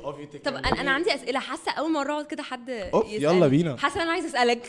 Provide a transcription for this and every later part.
اقفي تكلمي. طب انا انا عندي اسئله حاسه اول مره اقعد كده حد أوف، يسألني. يلا بينا. حاسه انا عايزه اسالك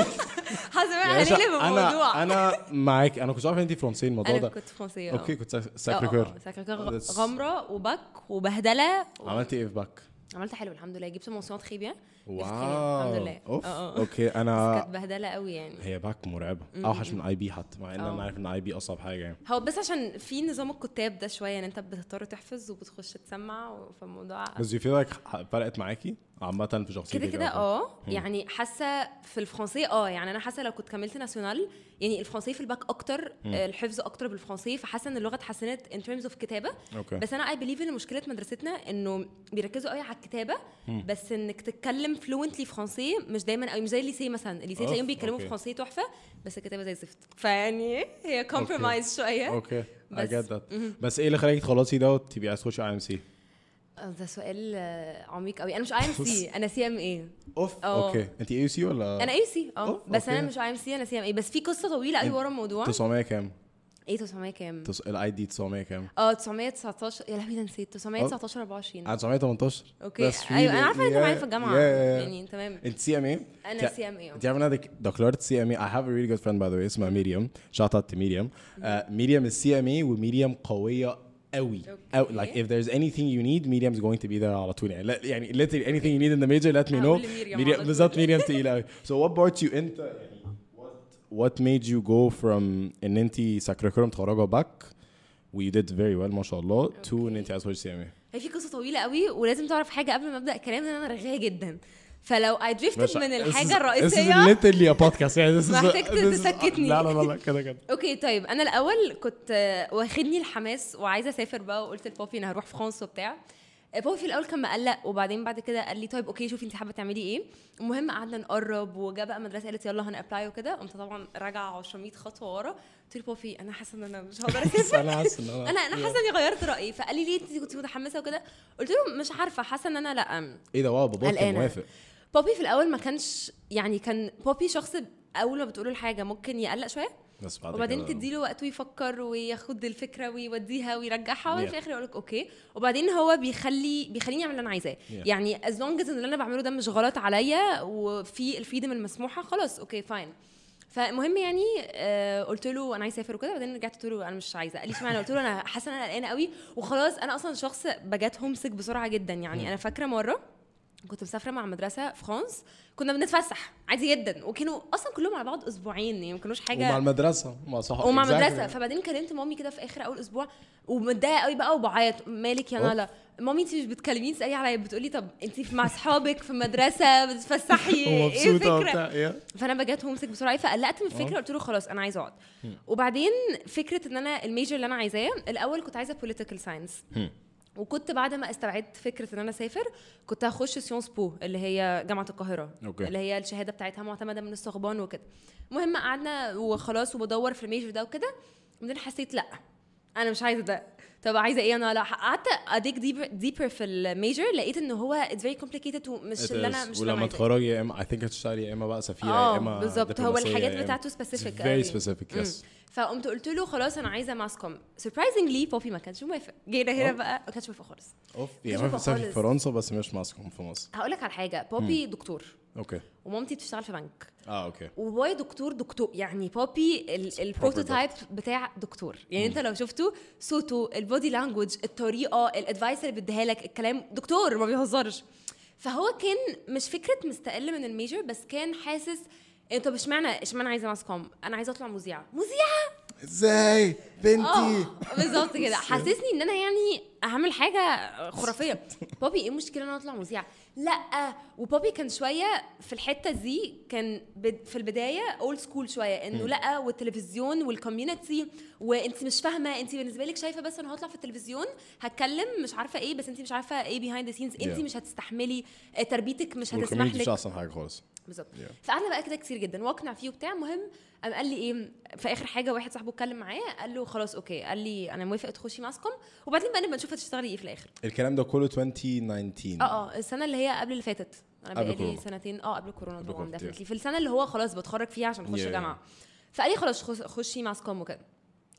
حاسه يا انا باشا، هنقلب الموضوع انا انا معاك انا كنت عارف ان انت فرنسيه الموضوع انا ده كنت فرنسيه اوكي كنت آه، ساكريكور آه، ساكريكور That's- غمره وبك وبهدله و... عملت ايه في باك؟ عملت حلو الحمد لله جبت منصات خي بيان واو الحمد لله اوف اه اه اوكي بس انا كانت بهدله قوي يعني هي باك مرعبه اوحش من اي بي حتى مع ان اه. انا عارف ان اي بي اصعب حاجه يعني هو بس عشان في نظام الكتاب ده شويه ان انت بتضطر تحفظ وبتخش تسمع فالموضوع بس you feel like فرقت معاكي عامه في شخصيتك كده كده أو اه يعني حاسه في الفرنسيه اه يعني انا حاسه لو كنت كملت ناسيونال يعني الفرنسيه في الباك اكتر آه، الحفظ اكتر بالفرنسيه فحاسه ان اللغه اتحسنت ان ترمز اوف كتابه اوكي بس انا اي بليف ان مشكله مدرستنا انه بيركزوا قوي على الكتابه بس انك تتكلم فلوينتلي فرنسيه مش دايما قوي مش زي الليسيه مثلا الليسيه أوف، تلاقيهم بيتكلموا أوكي. فرنسيه تحفه بس الكتابه زي الزفت فيعني هي كومبرومايز شويه اوكي I بس- get that بس ايه اللي خلاكي تخلصي ده وتبقي عايز تخشي اي ام سي؟ آه، ده سؤال آه، عميق قوي انا مش اي ام سي انا سي ام اي اوف اه. اوكي انت اي سي ولا انا اي سي اه أوف، بس انا أوكي. مش اي ام سي انا سي ام اي بس في قصه طويله قوي ورا الموضوع 900 كام؟ ايه 900 كام الاي دي 900 كام؟ اه 919 يا لهوي ده نسيت 919 24 انا 918 اوكي That's ايوه انا really- عارفه ان انت yeah, معايا في الجامعه yeah, yeah, yeah. يعني تمام انت سي ام اي؟ انا سي ام اي انت عارف ان انا دكتورة سي ام اي I have a really good friend by the way اسمها ميريام shout out to ميريام ميريام السي ام اي وميريام قوية قوي أو like if there's anything you need Miriam's going to be there على طول يعني لا يعني literally anything you need in the major let me know هقول لميريام على طول. بالظبط ميريام تقيلة قوي so what brought you انت يعني what what made you go from ان انت ساكريكورم متخرجة باك و you did very well ما شاء الله to ان انت عايز تخشي سي ام اي هي في قصه طويله قوي ولازم تعرف حاجه قبل ما ابدا الكلام ان انا رغايه جدا فلو اي دريفتد من الحاجه الرئيسيه This is literally a podcast يعني this is محتاج this is- تسكتني. لا لا لا لا كده كده اوكي طيب انا الاول كنت آه، واخدني الحماس وعايزه اسافر بقى وقلت لبابي انا هروح فرنسا وبتاع آه، بابي في الاول كان مقلق وبعدين بعد كده قال لي طيب اوكي شوفي انت حابه تعملي ايه المهم قعدنا نقرب وجا بقى مدرسه قالت يلا هنابلاي وكده قمت طبعا راجعه 200 خطوه ورا قلت له بابي انا حاسه ان انا مش هقدر بس اسافر انا حاسس ان انا انا حاسه اني غيرت رايي فقال لي ليه انت كنت متحمسه وكده قلت له مش عارفه حاسه ان انا لا ايه ده واو بابا كان قلقانة. موافق بابي في الاول ما كانش يعني كان بابي شخص اول ما بتقوله الحاجه ممكن يقلق شويه بس بعد وبعدين كده- تديله وقت ويفكر وياخد الفكره ويوديها ويرجعها وفي Yeah. الاخر يقول لك اوكي وبعدين هو بيخلي بيخليني اعمل اللي انا عايزاه Yeah. يعني از لونج از ان اللي انا بعمله ده مش غلط عليا وفي الفريدم المسموحه خلاص اوكي فاين فالمهم يعني آه قلت له انا عايزه اسافر وكده بعدين رجعت قلت له انا مش عايزه قال لي اشمعنى قلت له انا حاسه ان انا قلقانه قوي وخلاص انا اصلا شخص بجات هومسك بسرعه جدا يعني انا فاكره مره كنت مسافره مع مدرسه في فرانس كنا بنتفسح عادي جدا وكانوا اصلا كلهم على بعض اسبوعين يعني ما كانوش حاجه ومع المدرسه مع صح ومع exactly. مدرسه فبعدين كلمت مامي كده في اخر اول اسبوع ومتضايقه قوي بقى وبعيط مالك يا أوف. نالا مامي انت مش بتكلميني تسالي عليا بتقولي طب انت مع اصحابك في مدرسه بتتفسحي ايه ومبسوطه الفكره وبتاع إيه؟ فانا بجات هومسك بسرعه فقلقت من الفكره اه. قلت له خلاص انا عايزه اقعد وبعدين فكره ان انا الميجر اللي انا عايزاه الاول كنت عايزه بوليتيكال ساينس هم. وكنت بعد ما استبعدت فكره ان انا اسافر كنت هخش سيونس بو اللي هي جامعه القاهره أوكي. اللي هي الشهاده بتاعتها معتمده من الصغبان وكده المهم قعدنا وخلاص وبدور في الميجر ده وكده وبعدين حسيت لا انا مش عايزه ده طب عايزه ايه انا لا قعدت اديك ديبر ديبر في الميجر لقيت ان هو اتس فيري كومبليكيتد ومش It اللي انا is. مش اللي أنا ولما عايزاه. تخرجي يا اما I think هتشتغلي يا اما بقى سفيره يا اه اما بالظبط هو دبلوماسية الحاجات يا إما- بتاعته سبيسيفيك It's very specific yes فقمت قلت له خلاص انا عايزه ماس كوم سربرايزنجلي بابي ما كانش موافق جينا هنا أوه. بقى ما كانش موافق خالص اوف مش يعني ما موافق بتسافري في خالص. فرنسا بس مش ماسكهم في مصر هقول لك على حاجه بابي دكتور اوكي ومامتي بتشتغل في بنك اه اوكي وبابايا دكتور دكتور يعني بابي ال- البروتوتايب بتاع دكتور يعني انت لو شفته صوته البودي لانجوج الطريقه الادفايس اللي بيديها لك الكلام دكتور ما بيهزرش فهو كان مش فكره مستقل من الميجر بس كان حاسس إيه طب اشمعنى اشمعنى عايزه ماس كوم انا عايزه اطلع مذيعه مذيعه ازاي بنتي اه بالظبط كده حسسني ان انا يعني هعمل حاجه خرافيه بابي ايه المشكله ان انا اطلع مذيعه لا وبابي كان شويه في الحته دي كان بد- في البدايه اولد سكول شويه انه لا والتلفزيون والكوميونتي وانت مش فاهمه انت بالنسبه لك شايفه بس انا هطلع في التلفزيون هتكلم مش عارفه ايه بس انت مش عارفه ايه بيهايند ذا سينز انت Yeah. مش هتستحملي آه، تربيتك مش هتسمح والكوميونتي مش لك احسن حاجه خالص بالظبط Yeah. فقعدنا بقى كده كتير جدا واقنع فيه وبتاع مهم قام قال لي ايه في اخر حاجه واحد صاحبه اتكلم معاه قال له خلاص اوكي قال لي انا موافق تخشي ماسكم وبعدين بقى نبقى نشوف هتشتغلي ايه في الاخر الكلام ده كله 2019 اه اه السنه اللي هي قبل اللي فاتت انا قبل بقالي كورونا. سنتين اه قبل كورونا قبل طبعا كورونا، ديفنتلي في السنه اللي هو خلاص بتخرج فيها عشان اخش Yeah, yeah. جامعه فقال لي خلاص خش- خشي ماسكوم وكده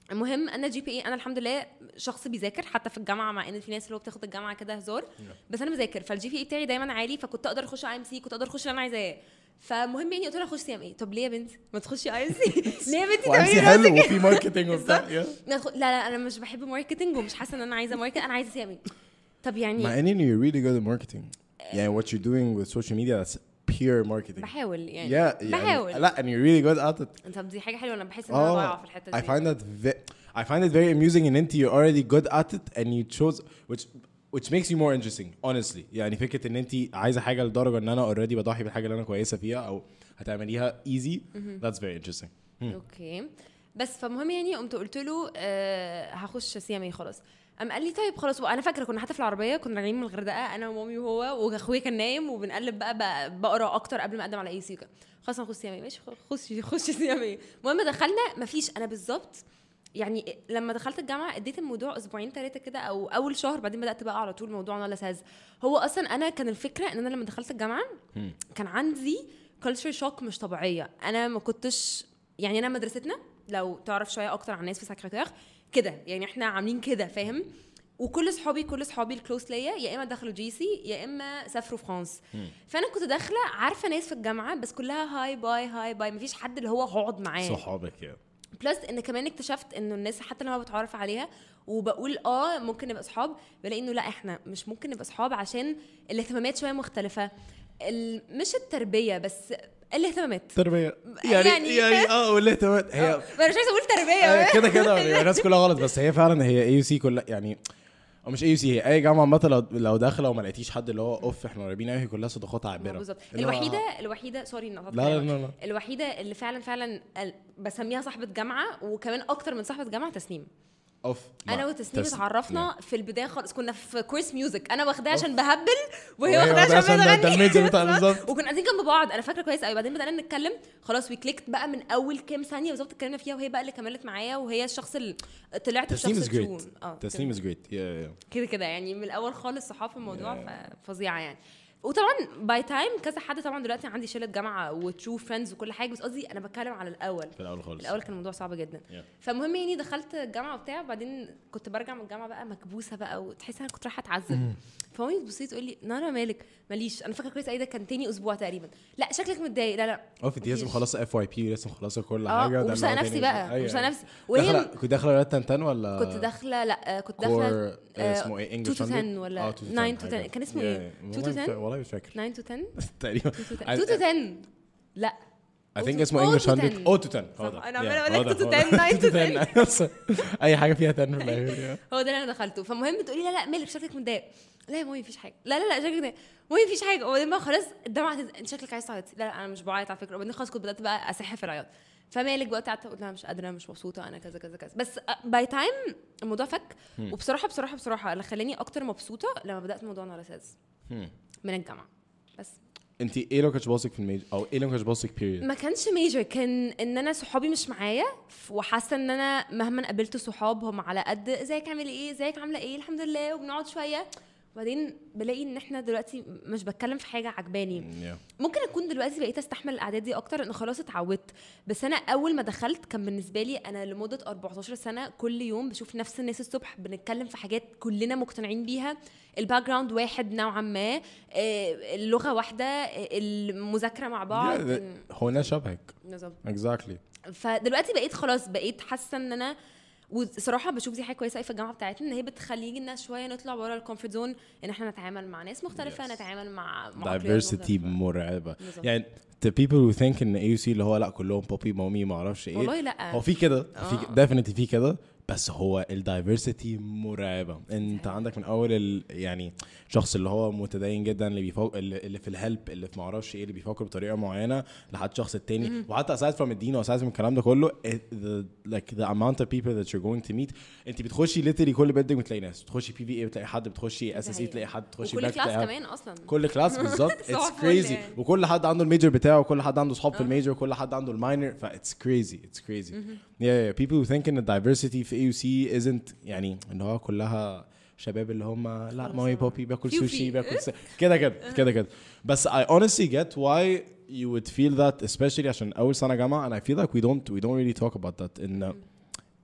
المهم انا جي بي اي انا الحمد لله شخص بيذاكر حتى في الجامعه مع ان في ناس اللي هو بتاخد الجامعه كده هزار بس انا بذاكر فالجي بي اي بتاعي دايما عالي فكنت اقدر اخش اي ام سي كنت اقدر اخش اللي انا عايزاه فالمهم يعني قلت لها اخش سي ام اي طب ليه يا بنتي ما تخشي اي ام سي ليه يا بنتي وعايز تعملي حلو نفسك وفي ماركتنج وبتاع بالظبط. yeah. لا لا لا، انا مش بحب ماركتنج ومش حاسه ان انا عايزه ماركت انا عايزه سي ام اي طب يعني مع ان you're really good at marketing يعني what you're doing with social media that's pure marketing بحاول يعني yeah يعني بحاول لا and you're really good at it طب دي حاجه حلوه انا بحس ان انا ضايعه في الحته I دي find that ve- I find it very amusing in انت you're already good at it and you chose which which makes you more interesting honestly يعني فكره ان انت عايزه حاجه لدرجه ان انا already بضحي بالحاجه اللي انا كويسه فيها او هتعمليها easy that's very interesting اوكي بس فمهم يعني قمت قلت له آه هخش سي ام اي خلاص قام قال لي طيب خلاص وانا فاكره كنا حتى في العربيه كنا راجعين من الغردقه انا ومامي وهو واخويا كان نايم وبنقلب بقى, بقى بقرا اكتر قبل ما اقدم على اي سي وكده خلاص هنخش سي ام اي ماشي خش خش سي ام اي المهم دخلنا مفيش انا بالظبط يعني لما دخلت الجامعه اديت الموضوع اسبوعين ثلاثه كده او اول شهر بعدين بدات بقى على طول موضوع نولا ساز هو اصلا انا كان الفكره ان انا لما دخلت الجامعه كان عندي كلتشر شوك مش طبيعيه انا ما كنتش يعني انا مدرستنا لو تعرف شويه اكتر عن الناس في سكرتير كده يعني احنا عاملين كده فاهم وكل صحابي كل صحابي الكلوس ليا يا اما دخلوا جي سي يا اما سافروا فرانس فانا كنت داخله عارفه ناس في الجامعه بس كلها هاي باي هاي باي مفيش حد اللي هو هقعد معاه صحابك yeah. بلس ان كمان اكتشفت انه الناس حتى لما بتعرف عليها وبقول اه ممكن نبقى اصحاب بلاقي انه لا احنا مش ممكن نبقى اصحاب عشان الاهتمامات شويه مختلفه ال- مش التربيه بس الاهتمامات تربيه يعني يعني- يعني اه والاهتمامات هي آه، انا مش عايزه اقول تربيه آه، كده كده يعني الناس كلها غلط بس هي فعلا هي اي يو سي كلها يعني او مش اي يو سي هي اي جامعه عامه لو لو داخله وما لقيتيش حد اللي هو اوف احنا قريبين قوي هي كلها صداقات عابره بالظبط اللي هو- الوحيده الوحيده سوري إني قطعت لا لا كلامك. لا لا الوحيده اللي فعلا فعلا ال- بسميها صاحبه جامعه وكمان اكتر من صاحبه جامعه تسنيم اوف انا ما- وتسنيم تس- اتعرفنا في البدايه خالص كنا في كورس ميوزك انا واخداها عشان بهبل وهي وهي واخداها واخداها عشان عشان ده- ده بتغني الميجر بتاع بالظبط. وكنا قاعدين جنب بعض انا فاكره كويس قوي بعدين بدانا نتكلم خلاص وكليكت بقى من اول كام ثانيه بالظبط اتكلمنا فيها وهي بقى اللي كملت معايا وهي الشخص اللي طلعت تسنيم الشخص از جريت التون. اه تسنيم از جريت يا كده كده يعني من الاول خالص صحاب في الموضوع ف- فظيعه يعني وطبعا باي تايم كذا حد طبعا دلوقتي عندي شله جامعه وتشوف فريندز وكل حاجه بس قصدي انا بتكلم على الاول في الاول خالص الاول كان الموضوع صعب جدا Yeah. فالمهم يعني دخلت الجامعه وبتاع وبعدين كنت برجع من الجامعه بقى مكبوسه بقى وتحس انا كنت رايحه اتعذب فمامي تبص لي تقول لي نارا مالك ماليش انا فاكره كويس ايه ده كان تاني اسبوع تقريبا لا شكلك متضايق لا لا اوف انت لازم مفيش. مخلصه اف واي بي لازم مخلصه كل اه حاجه ده ومش اللي هو نفسي تاني بقى أسبوع. ومش أيوة. نفسي داخله وهي كنت داخله ولايات تنتن ولا كنت داخله لا كنت كور داخله آه، اسمه ايه 2 انجلش to 10 ولا 9 to 10 كان اسمه ايه 2 to 10 والله مش فاكر 9 to 10 تقريبا 2 to 10 لا I think to- اسمه O انجلش to 100 10. او تو 10 هو صح، ده أنا Yeah، عمالة أقول هو لك ده، 2 to هو ده. 10 9 to 2 to 10 اي حاجه فيها 10 في الاخر yeah. هو ده اللي انا دخلته فالمهم تقولي لا لا مالك شكلك متضايق لا يا مامي مفيش حاجه لا لا لا شكلك متضايق مامي مفيش حاجه وبعدين بقى خلاص الدمعه هتنزل انت شكلك عايز تعيطي لا لا انا مش بعيط على فكره وبعدين خلاص كنت بدات بقى اسح في العياط فمالك بقى قعدت اقول لها مش قادره مش مبسوطه انا كذا كذا كذا بس باي تايم الموضوع فك وبصراحه بصراحه بصراحه اللي خلاني اكتر مبسوطه لما بدات موضوع نارساز من الجامعه بس انت ايه لو كانش باصك في الميجر او ايه لو كانش باصك بيريد ما كانش ميجر كان ان انا صحابي مش معايا ف- وحاسه ان انا مهما قابلت صحاب هم على قد ازيك عامل ايه ازيك عامله ايه الحمد لله وبنقعد شويه وبعدين بلاقي ان احنا دلوقتي مش بتكلم في حاجه عجباني ممكن اكون دلوقتي بقيت استحمل الاعداد دي اكتر ان خلاص اتعودت بس انا اول ما دخلت كان بالنسبه لي انا لمده 14 سنه كل يوم بشوف نفس الناس الصبح بنتكلم في حاجات كلنا مقتنعين بيها الباك جراوند واحد نوعا ما آه، اللغه واحده آه، المذاكره مع بعض هو ناس شبهك بالظبط اكزاكتلي فدلوقتي بقيت خلاص بقيت حاسه ان انا وصراحه بشوف دي حاجه كويسه قوي في الجامعه بتاعتنا ان هي بتخلينا شويه نطلع بره الكومفورت زون ان احنا نتعامل مع ناس مختلفه Yes. نتعامل مع مع عقليات diversity مختلفة. مرعبه بالظبط. يعني the people who think ان اي يو سي اللي هو لا كلهم بوبي مامي ما اعرفش ايه والله لا هو في كده في آه. ديفينتلي في كده بس هو الدايفرسيتي مرعبه انت عندك من اول ال يعني الشخص اللي هو متدين جدا اللي بيفوق اللي اللي في الهلب اللي في ما اعرفش ايه اللي بيفكر بطريقه معينه لحد الشخص التاني وحتى aside from الدين و aside from الكلام ده كله it- the, like the amount of people that you're going to meet انت بتخشي literally كل بيلدينج بتلاقي ناس بتخشي بي في اي بتلاقي حد بتخشي اس اس اي حقيقة. تلاقي حد بتخشي وكل باك كلاس تلاقي حد. كمان اصلا كل كلاس بالظبط اتس صباح الفل كريزي يعني. وكل حد عنده الميجر بتاعه وكل حد عنده صحاب في الميجر وكل حد عنده الماينر فاتس كريزي اتس كريزي yeah yeah people who think ان diversity في اي سي isn't يعني ان هو كلها شباب اللي هم لا مامي بوبي بياكل فيو سوشي في. بياكل س- كده كده كده كده بس I honestly get why you would feel that especially عشان اول سنه جامعه and I feel like we don't we don't really talk about that ان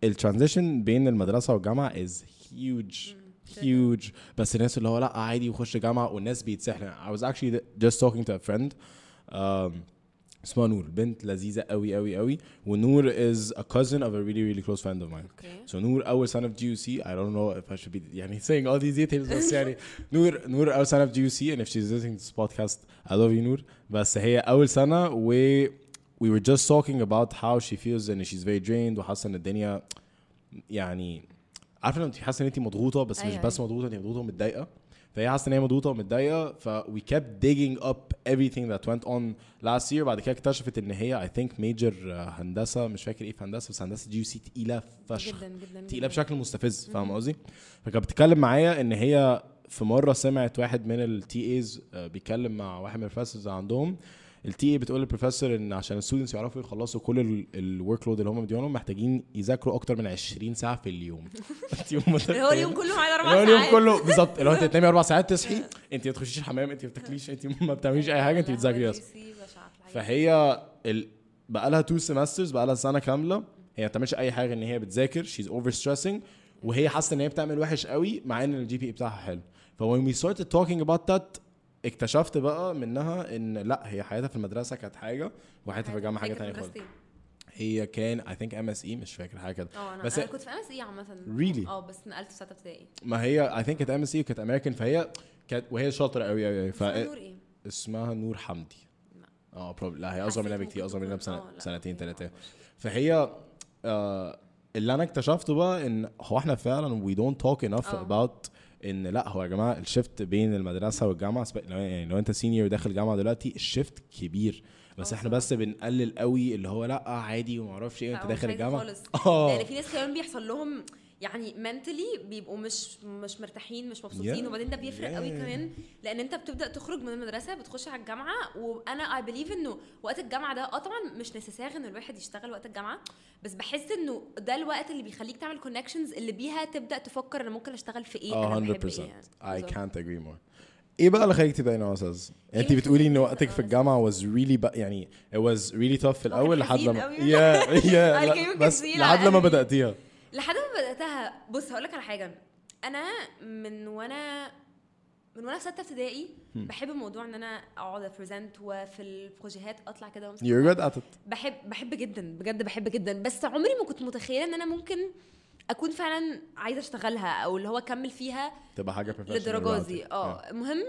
الترانزيشن بين المدرسه والجامعه is huge huge بس الناس اللي هو لا عادي وخش جامعه والناس بيتسحلوا I was actually just talking to a friend um, اسمها نور بنت لذيذه قوي قوي قوي ونور is a cousin of a really really close friend of mine اوكي So نور أول سنة في GUC I don't know if I should be يعني saying all these details بس يعني نور نور أول سنة في GUC and if she's listening to this podcast I love you نور بس هي أول سنة و we were just talking about how she feels and she's very drained وحاسة إن الدنيا يعني عارفة لما انت حاسة إن أنت مضغوطة بس مش أيوة، بس مضغوطة أنت مضغوطة ومتضايقة فهي حاسة إن هي مضغوطة ومتضايقة ف we kept digging up everything that went on last year بعد كده اكتشفت إن هي I think major uh, هندسة مش فاكر إيه في هندسة بس هندسة GUC تقيلة فشخ جدا جدا تقيله جداً. بشكل مستفز فاهم قصدي؟ فكانت بتتكلم معايا ان هي في مره سمعت واحد من التي ايز بيتكلم مع واحد من البروفيسورز عندهم التي اي بتقول للبروفيسور ان عشان الستودنتس يعرفوا يخلصوا كل الورك لود اللي هم مديونهم محتاجين يذاكروا اكتر من 20 ساعه في اليوم انت اللي هو اليوم كله معانا اربع اللي هو ساعات اليوم كله بالظبط اللي هو انت تنامي اربع ساعات تصحي انت ما تخشيش الحمام انت ما بتاكليش انت ما بتعمليش اي حاجه انت بتذاكري بس فهي ال... بقى لها تو سيمسترز بقى لها سنه كامله هي ما بتعملش اي حاجه ان هي بتذاكر شيز اوفر ستريسنج وهي حاسه ان هي بتعمل وحش قوي مع ان الجي بي اي بتاعها حلو ف when we started talking about that اكتشفت بقى منها ان لا هي حياتها في المدرسه كانت حاجه وحياتها في الجامعه حاجه تانية خالص هي كان I think ام اس اي مش فاكر حاجه كده اه انا بس انا كنت في ام اس اي عامه Really؟ اه بس نقلت في سته ابتدائي ما هي I think كانت ام اس اي وكانت امريكان فهي كانت وهي شاطره قوي قوي قوي ف اسمها نور ايه؟ اسمها نور حمدي لا. اه probably لا هي اصغر منها حسيت بكتير ممكن اصغر منها تكون- بسنه اه، لا، سنتين اوكي، ثلاثه معرفش. فهي آه اللي انا اكتشفته بقى ان هو احنا فعلا we don't talk enough اه. about ان لا هو يا جماعه الشيفت بين المدرسه والجامعه سب- لو- يعني لو انت سينيور داخل جامعه دلوقتي الشيفت كبير بس اه احنا طبعا. بس بنقلل قوي اللي هو لا عادي وما اعرفش ايه لا، انت هو داخل مش عايزة الجامعه خالص. اه لان في ناس كمان بيحصل لهم يعني منتلي بيبقوا مش مش مرتاحين مش مبسوطين Yeah. وبعدين ده بيفرق قوي Yeah. كمان لان انت بتبدا تخرج من المدرسه بتخش على الجامعه وانا اي بليف انه وقت الجامعه ده اه طبعا مش نسيساغ ان الواحد يشتغل وقت الجامعه بس بحس انه ده الوقت اللي بيخليك تعمل كونكشنز اللي بيها تبدا تفكر انا ممكن اشتغل في ايه اه انا 100% بحب ايه يعني. I بالظبط. can't agree more ايه بقى اللي خليك تبدأي نواسز؟ يعني انت اللي بتقولي ان خلاني وقتك في أبدأ الجامعه was really ب... يعني it was really tough في الاول لحد حزين لما قوي. يا يا الكلمة لا، كانت بس تقيلة لحد على لما قلبي. بدأتيها لحد ما بداتها بص هقول لك على حاجه انا من وانا من وانا في سته ابتدائي بحب موضوع ان انا اقعد ابريزنت وفي البروجيهات اطلع كده وامسك you're good at it بحب بحب جدا بجد بحب جدا بس عمري ما كنت متخيله ان انا ممكن اكون فعلا عايزه اشتغلها او اللي هو اكمل فيها تبقى حاجه professional للدرجه about دي it. اه المهم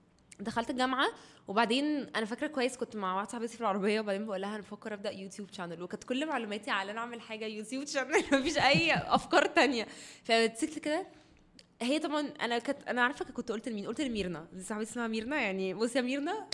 دخلت الجامعه وبعدين انا فاكره كويس كنت مع واحده صاحبتي في العربيه وبعدين بقول لها انا بفكر ابدا يوتيوب شانل وكانت كل معلوماتي على انا اعمل حاجه يوتيوب شانل مفيش اي افكار تانية فمسكت كده هي طبعا انا كنت انا عارفه كنت قلت لمين قلت لميرنا دي صاحبتي اسمها ميرنا يعني بصي يا ميرنا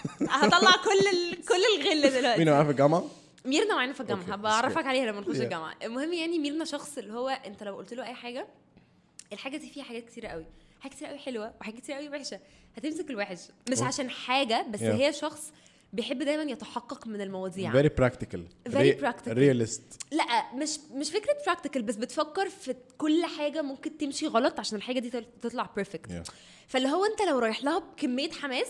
هطلع كل ال... كل الغل دلوقتي مين معايا في الجامعه؟ ميرنا معانا في الجامعه أوكي، هبقى اعرفك that's عليها لما نخش Yeah. الجامعه المهم يعني ميرنا شخص اللي هو انت لو قلت له اي حاجه الحاجه دي فيها حاجات كتيره قوي حاجات كتير قوي حلوه وحاجات كتير قوي وحشه هتمسك الوحش مش أوه. عشان حاجه بس Yeah. هي شخص بيحب دايما يتحقق من المواضيع very practical Very Re- practical. realist لا مش مش فكره براكتيكال بس بتفكر في كل حاجه ممكن تمشي غلط عشان الحاجه دي تل- تطلع بيرفكت Yeah. فاللي هو انت لو رايح لها بكميه حماس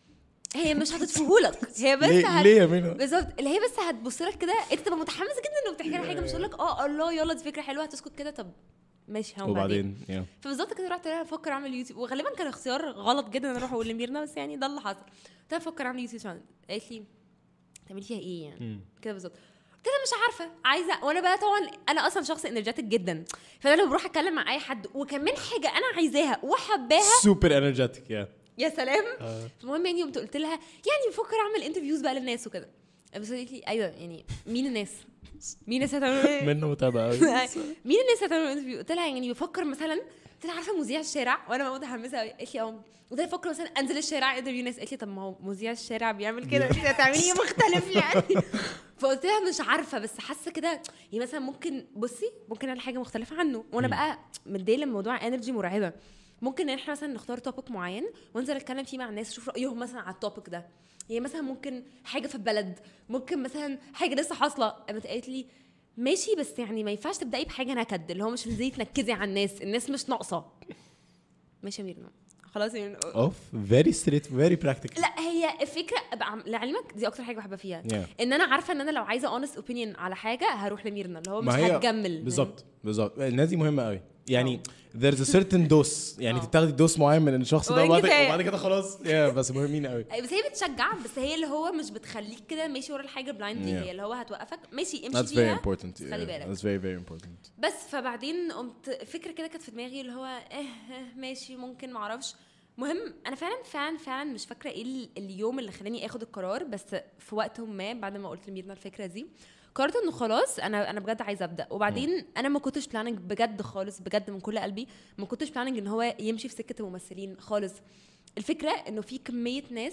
هي مش هتطفيهولك هي بس ليه هت... ليه يا مينا؟ بالظبط اللي هي بس هتبص لك كده انت تبقى متحمس جدا انه بتحكي لها حاجه مش تقول لك اه الله يلا دي فكره حلوه هتسكت كده طب ماشي ها وبعدين وبعدين yeah. فبالظبط كده رحت لها افكر اعمل يوتيوب وغالبا كان اختيار غلط جدا ان انا اروح اقول لميرنا بس يعني ده اللي حصل قلت لها افكر اعمل يوتيوب شانل قالت لي تعملي فيها ايه يعني كده بالظبط قلت لها مش عارفه عايزه وانا بقى طبعا انا اصلا شخص انرجيتك جدا فانا لما بروح اتكلم مع اي حد وكمان حاجه انا عايزاها وحباها super energetic yeah يا سلام آه. المهم يعني قمت قلت لها يعني بفكر اعمل انترفيوز بقى للناس وكده بس قالت لي ايوه يعني مين الناس؟ مين الناس هتعملوا ايه؟ منه متابعه قوي مين الناس هتعمل انترفيو؟ قلت لها يعني بفكر مثلا قلت لها عارفه مذيع الشارع وانا متحمسه قوي قالت لي اه قلت لها بفكر مثلا انزل الشارع انترفيو ناس قالت لي طب ما هو مذيع الشارع بيعمل كده انت هتعملي ايه مختلف يعني فقلت لها مش عارفه بس حاسه كده يعني مثلا ممكن بصي ممكن اعمل حاجه مختلفه عنه وانا بقى متضايقه من موضوع انرجي مرعبه ممكن ان احنا مثلا نختار توبيك معين وانزل اتكلم فيه مع الناس اشوف رايهم مثلا على التوبيك ده يعني مثلا ممكن حاجه في البلد ممكن مثلا حاجه لسه حاصله قامت قالت لي ماشي بس يعني ما ينفعش تبداي بحاجه نكد اللي هو مش تنزلي تنكدي على الناس الناس مش ناقصه ماشي يا ميرنا خلاص يا ميرنا اوف very straight very practical لا هي هي الفكره بقى- لعلمك دي اكتر حاجه بحبها فيها Yeah. ان انا عارفه ان انا لو عايزه اونست اوبينيون على حاجه هروح لميرنا اللي هو مش ما هي هتجمل بالظبط بالظبط الناس دي مهمه قوي يعني آه. there's a certain dose يعني آه. تاخدي دوس معين من الشخص ده وبعدين وبعد كفاية. وبعد كده خلاص يا بس مهمين قوي أي بس هي بتشجع بس هي اللي هو مش بتخليك كده ماشي ورا الحاجه بلايندلي Yeah. هي اللي هو هتوقفك ماشي امشي that's very فيها important بس خلي yeah. بالك. that's very very important بس فبعدين قمت فكره كده كانت في دماغي اللي هو اه اه ماشي ممكن معرفش مهم انا فعلا فعلا فعلا مش فاكره ايه ال- اليوم اللي خلاني اخد القرار بس في وقت ما بعد ما قلت لميرنا الفكره دي قررت انه خلاص انا انا بجد عايزه ابدا وبعدين انا ما كنتش بلاننج بجد خالص بجد من كل قلبي ما كنتش بلاننج ان هو يمشي في سكه الممثلين خالص الفكره انه في كميه ناس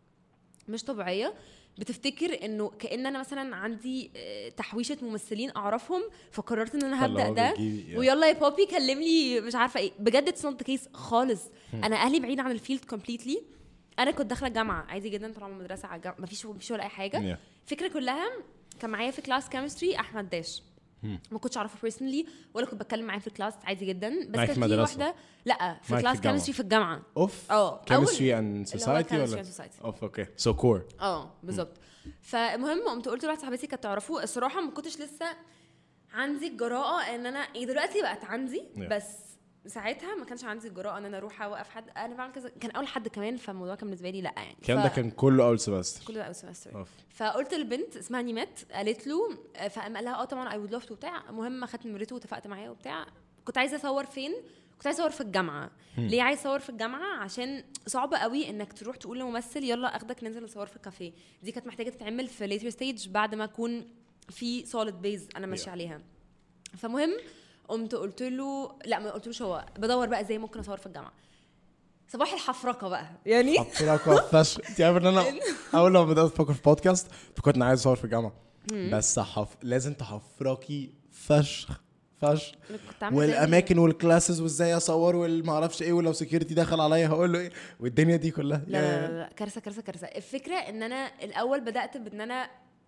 مش طبيعيه بتفتكر انه كان انا مثلا عندي آه، تحويشه ممثلين اعرفهم فقررت ان انا هبدا فاللي هو ده بتجيبي- yeah. ويلا يا بابي كلم لي مش عارفه ايه بجد اتس نوت كيس خالص انا اهلي بعيد عن الفيلد كومبليتلي انا كنت داخله الجامعه عادي جدا طالعه من المدرسه على الجامعه مفيش مفيش ولا اي حاجه Yeah. الفكره كلها كان معايا في كلاس كيمستري احمد داش ما كنتش اعرفه بيرسونلي ولا كنت بتكلم معاه في الكلاس عادي جدا بس معاك كان في في مدرسة؟ واحده لا في معاك في كلاس الجامعة؟ كيمستري في الجامعه اوف اه chemistry أول- and اللي هو society chemistry ولا and society. اوف اوكي so core اه بالظبط فالمهم قمت قلت لواحده صاحبتي كانت تعرفه الصراحه ما كنتش لسه عندي الجراءه ان انا إيه دلوقتي بقت عندي Yeah. بس ساعتها ما كانش عندي الجراءه ان انا اروح اوقف حد انا بعمل كذا كان اول حد كمان فالموضوع كان بالنسبه لي لا يعني الكلام ف- ده كان كله اول سمستر كل ده اول سمستر اوف فقلت للبنت اسمها نيمات قالت له فقام قال لها اه طبعا اي وود لاف وبتاع المهم اخدت نمرته واتفقت معاه وبتاع كنت عايزه اصور فين كنت عايزه اصور في الجامعه ليه عايزه اصور في الجامعه عشان صعب قوي انك تروح تقول لممثل يلا اخدك ننزل نصور في كافيه دي كانت محتاجه تتعمل في ليتر ستيج بعد ما اكون في سوليد بيز انا ماشيه Yeah. عليها فمهم قمت قلت له لا ما قلتلوش هو بدور بقى ازاي ممكن اصور في الجامعه صباح الحفرقه بقى يعني حفرك فشخ انت عارف ان انا اول لما بدات افكر في بودكاست فكنت انا عايز اصور في الجامعه بس حف... لازم تحفركي فشخ فشخ أنا كنت عاملة زي- والاماكن والكلاسز وازاي اصور والما اعرفش ايه ولو سكيورتي دخل عليا هقول له ايه والدنيا دي كلها لا لا, لا, لا كارثه كارثه كارثه الفكره ان انا الاول بدات بان انا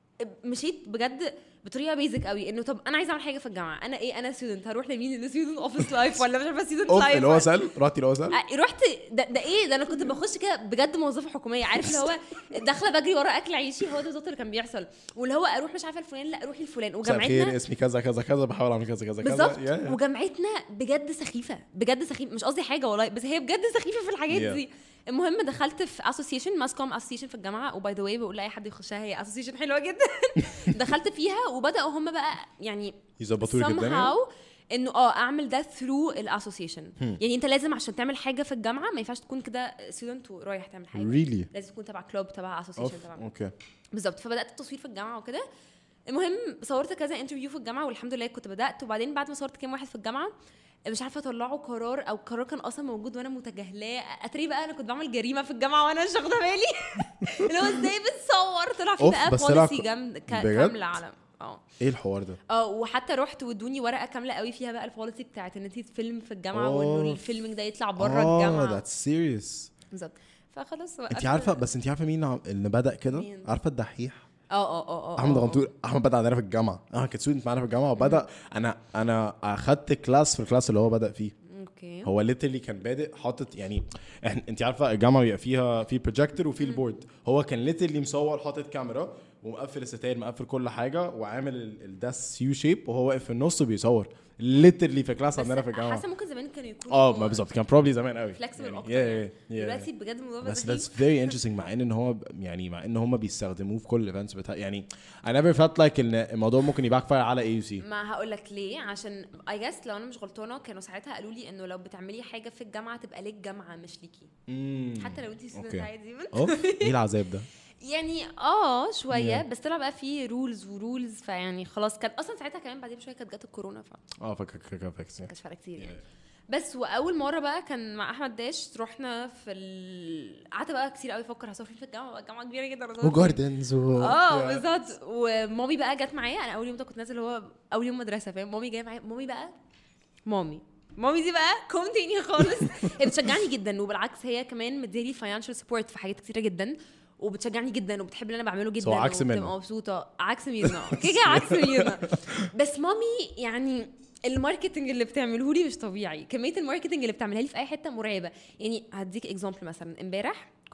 مشيت بجد بطريقه بيزك قوي انه طب انا عايزه اعمل حاجه في الجامعه انا ايه انا ستودنت هروح لمين الستودنت اوفيس لايف ولا مش عارفه ستودنت اوف لايف اللي هو سال رحتي اللي هو سال رحت ده, ده ايه ده انا كنت بخش كده بجد موظفه حكوميه عارف اللي هو داخله بجري ورا اكل عيشي هو ده بالظبط اللي كان بيحصل واللي هو اروح مش عارفه الفلان لا اروحي الفلان مساء الخير وجامعتنا اسمي كذا كذا كذا بحاول اعمل كذا كذا كذا بالظبط يا- يا. وجامعتنا بجد سخيفه بجد سخيفه مش قصدي حاجه والله بس هي بجد سخيفه في الحاجات Yeah. دي المهم دخلت في اسوسيشن ماس كوم اسوسيشن في الجامعه وباي ذا واي بقول لاي حد يخشها هي اسوسيشن حلوه جدا دخلت فيها وبداوا هم بقى يعني يظبطوا لك الدنيا somehow انه اه اعمل ده ثرو الاسوسيشن يعني انت لازم عشان تعمل حاجه في الجامعه ما ينفعش تكون كده ستودنت ورايح تعمل حاجه ريلي لازم تكون تبع كلوب تبع اوف اسوسيشن تبع اوكي بالظبط فبدات التصوير في الجامعه وكده المهم صورت كذا انترفيو في الجامعه والحمد لله كنت بدات وبعدين بعد ما صورت كام واحد في الجامعه مش عارفه طلعوا قرار او قرار كان اصلا موجود وانا متجاهلاه اتري بقى انا كنت بعمل جريمه في الجامعه وانا مش واخده بالي اللي هو ازاي بتصور طلع في أوف، بقى بس طلع بوليسي ك- جامد ك- بجد؟ كامله على اه ايه الحوار ده اه وحتى رحت وادوني ورقه كامله قوي فيها بقى البوليسي بتاعت ان انت تفيلم في الجامعه وانه أوف. الفيلمنج ده يطلع بره اه الجامعه ذاتس سيريس بالظبط فخلاص انت وقفت- عارفه بس انت عارفه مين عم- اللي بدا كده مين؟ عارفه الدحيح اه اه اه اه احمد آه، آه. غنطور احمد بدا عندنا في الجامعه اه كان ستودنت معانا في الجامعه وبدا انا انا اخدت كلاس في الكلاس اللي هو بدا فيه اوكي هو ليترلي كان بادئ حاطط يعني احنا انت عارفه الجامعه بيبقى فيها في بروجيكتور وفي البورد هو كان ليترلي مصور حاطط كاميرا ومقفل الستاير مقفل كل حاجه وعامل ال- الداس يو شيب وهو واقف في النص وبيصور ليترلي في كلاس عندنا في بس الجامعه حاسه ممكن زمان كانوا يكونوا اه ما بالظبط كان بروبلي زمان قوي فلكسبل اكتر yeah, يعني. yeah, yeah. دلوقتي بجد الموضوع بقى بس سخيف. that's very interesting مع ان هو ب- يعني مع ان هم بيستخدموه في كل الايفنتس بتاع يعني I never felt like ان الموضوع ممكن يباك فاير على اي يو سي ما هقول لك ليه عشان اي جاس لو انا مش غلطانه كانوا ساعتها قالوا لي انه لو بتعملي حاجه في الجامعه تبقى ليك جامعه مش ليكي حتى لو انت ستودنت أوكي. عادي اوف ايه العذاب ده؟ يعني اه شويه Yeah. بس طلع بقى في رولز ورولز فيعني خلاص كان اصلا ساعتها كمان بعدين بشويه كانت جت الكورونا فما اه فاكر فاكر فاكر كانش فارقه كتير يعني بس واول مره بقى كان مع احمد داش رحنا في ال... قعدت بقى كتير قوي افكر هصور فين في الجامعه بقى الجامعه كبيره جدا هصور فين. وجاردنز و اه Yeah. بالظبط ومامي بقى جت معايا انا اول يوم ده كنت نازل هو اول يوم مدرسه فاهم مامي جايه معايا مامي بقى مامي مامي دي بقى كوم تاني خالص هي بتشجعني جدا وبالعكس هي كمان مديالي فاينانشال سبورت في حاجات كتيره جدا وبتشجعني جدا وبتحب اللي انا بعمله جدا عكس وبتبقى منى. مبسوطه عكس ميرنا كده كده عكس ميرنا بس مامي يعني الماركتنج اللي بتعمله لي مش طبيعي كميه الماركتنج اللي بتعملها لي في اي حته مرعبه يعني هديك اكزامبل مثلا امبارح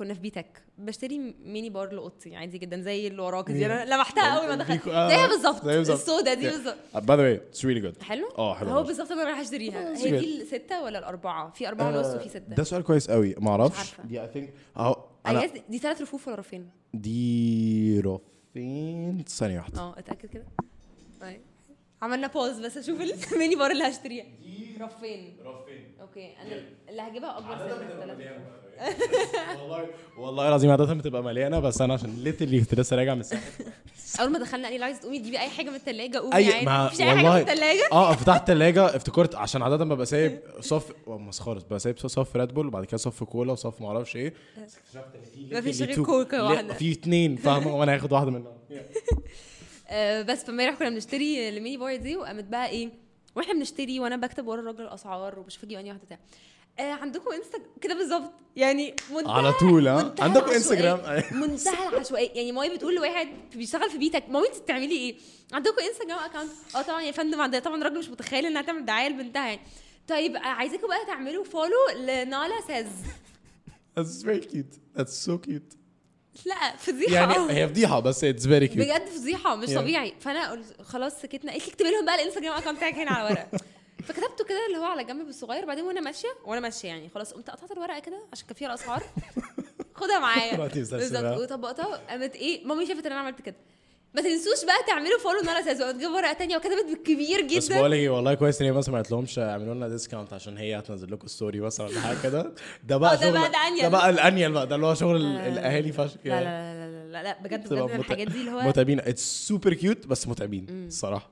كنا في بيتك بشتري ميني بار لاوضتي عادي جدا زي اللي وراك دي Yeah. انا لمحتها قوي ما دخلت فيكو- آه، زيها بالظبط زي بالظبط. السودا دي Yeah. بالظبط Uh, by the way it's really good حلو اه حلو هو أوي. بالظبط اللي انا رايحه اشتريها That's هي good. دي الستة ولا الأربعة في أربعة ونص وفي آه، ستة ده سؤال كويس قوي ما اعرفش عارفة. دي I think اهو I انا guess دي ثلاث رفوف ولا رفين؟ دي رفين ثانية واحدة اه اتأكد كده طيب عملنا بوز بس اشوف الميني بار اللي هشتريها رفين رفين اوكي انا اللي هجيبها اكبر سنة ثلاثة والله والله العظيم عادة بتبقى مليانة بس انا عشان ليترلي كنت لسه راجع من الساحل اول ما دخلنا قال لي لو عايزه تقومي تجيبي اي حاجه من الثلاجه قومي اي عادي ما مفيش اي حاجه من الثلاجه اه فتحت الثلاجة افتكرت عشان عادة ببقى سايب صف مسخرة ببقى سايب صف ريد بول وبعد كده صف كولا وصف ما اعرفش ايه بس اكتشفت ان في مفيش literally غير two- كوكا لا، واحدة. في اثنين فاهمة وانا هاخد واحدة منهم آه بس فامبارح كنا بنشتري الميني بار دي وقامت بقى ايه واحنا بنشتري وانا بكتب ورا الراجل الاسعار وبشوف اجيب انهي واحده بتاع آه عندكم انستا كده بالظبط يعني منتهى على طول ها منتهى عندكم العشوائية. انستجرام منتهى العشوائيه يعني مامي بتقول لواحد بيشتغل في بيتك مامي انت بتعملي ايه؟ عندكم انستجرام اكونت؟ اه طبعا يا فندم عندنا طبعا الراجل مش متخيل انها تعمل دعايه لبنتها يعني طيب آه، عايزاكم بقى تعملوا فولو لنالا ساز That's very cute. That's so cute. لا فضيحه يعني هي فضيحه بس it's very cute. بجد فضيحه مش Yeah. طبيعي فانا قلت خلاص سكتنا قلت لي اكتبي لهم بقى الانستجرام اكونت بتاعك هنا على ورق فكتبته كده اللي هو على جنب بالصغير بعدين وانا ماشيه وانا ماشيه يعني خلاص قمت قطعت الورقه كده عشان كان فيها الاسعار خدها معايا رحتي مسلسلة. بالظبط وطبقتها قامت ايه مامي شافت ان انا عملت كده ما تنسوش بقى تعملوا فولو نالا ساز وقامت جايبه ورقه تانية وكتبت بالكبير بس جدا بقول لك ايه والله كويس ان هي مثلا ما قالتلهمش اعملوا لنا ديسكاونت عشان هي هتنزل لكم ستوري مثلا ولا حاجه كده ده بقى آه، ده شغل بقى الأنيل. ده بقى الانيل بقى ده اللي هو شغل ال- لا، لا، لا. الاهالي فشخ لا لا لا لا لا, لا بجد بتبقى بجد من مت- الحاجات دي اللي هو متعبين اتس سوبر كيوت بس متعبين الصراحه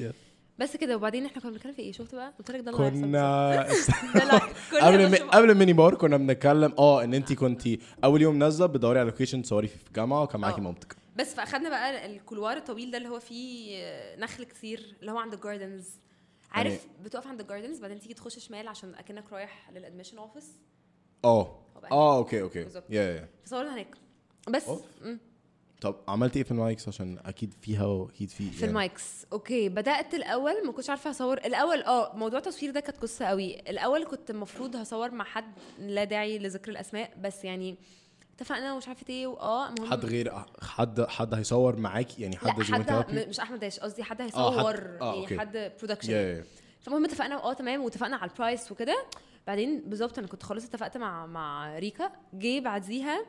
بس كده وبعدين احنا كنا بنتكلم في ايه شفت بقى قلت لك ده اللي هيحصل كنا بالظبط. ده لا كل قبل يوم المي... بشوف- قبل الميني بار كنا بنتكلم اه ان انت كنتي اول يوم نازله بتدوري على لوكيشن تصوري فيه في الجامعه وكان معاكي آه. مامتك بس فاخدنا بقى الكولوار الطويل ده اللي هو فيه نخل كتير اللي هو عند الجاردنز عارف يعني- بتقف عند الجاردنز بعدين تيجي تخش شمال عشان اكنك رايح للادميشن اوفيس اه هو بقى اه اوكي اوكي بالظبط. يا يا فصورنا هناك بس أوف. مم. طب عملتي ايه في المايكس عشان اكيد فيها واكيد في في المايكس اوكي بدات الاول ما كنتش عارفه اصور الاول اه موضوع التصوير ده كانت قصه قوي الاول كنت المفروض هصور مع حد لا داعي لذكر الاسماء بس يعني اتفقنا ومش عارفه ايه واه المهم حد غير حد حد هيصور معاكي يعني لا حد حد cinematography؟ م- مش احمد داش قصدي حد آه، هيصور حد- آه، يعني أوكي. حد برودكشن يا يا فالمهم اتفقنا اه تمام واتفقنا على البرايس وكده بعدين بالظبط انا كنت خلاص اتفقت مع مع ريكا جه بعديها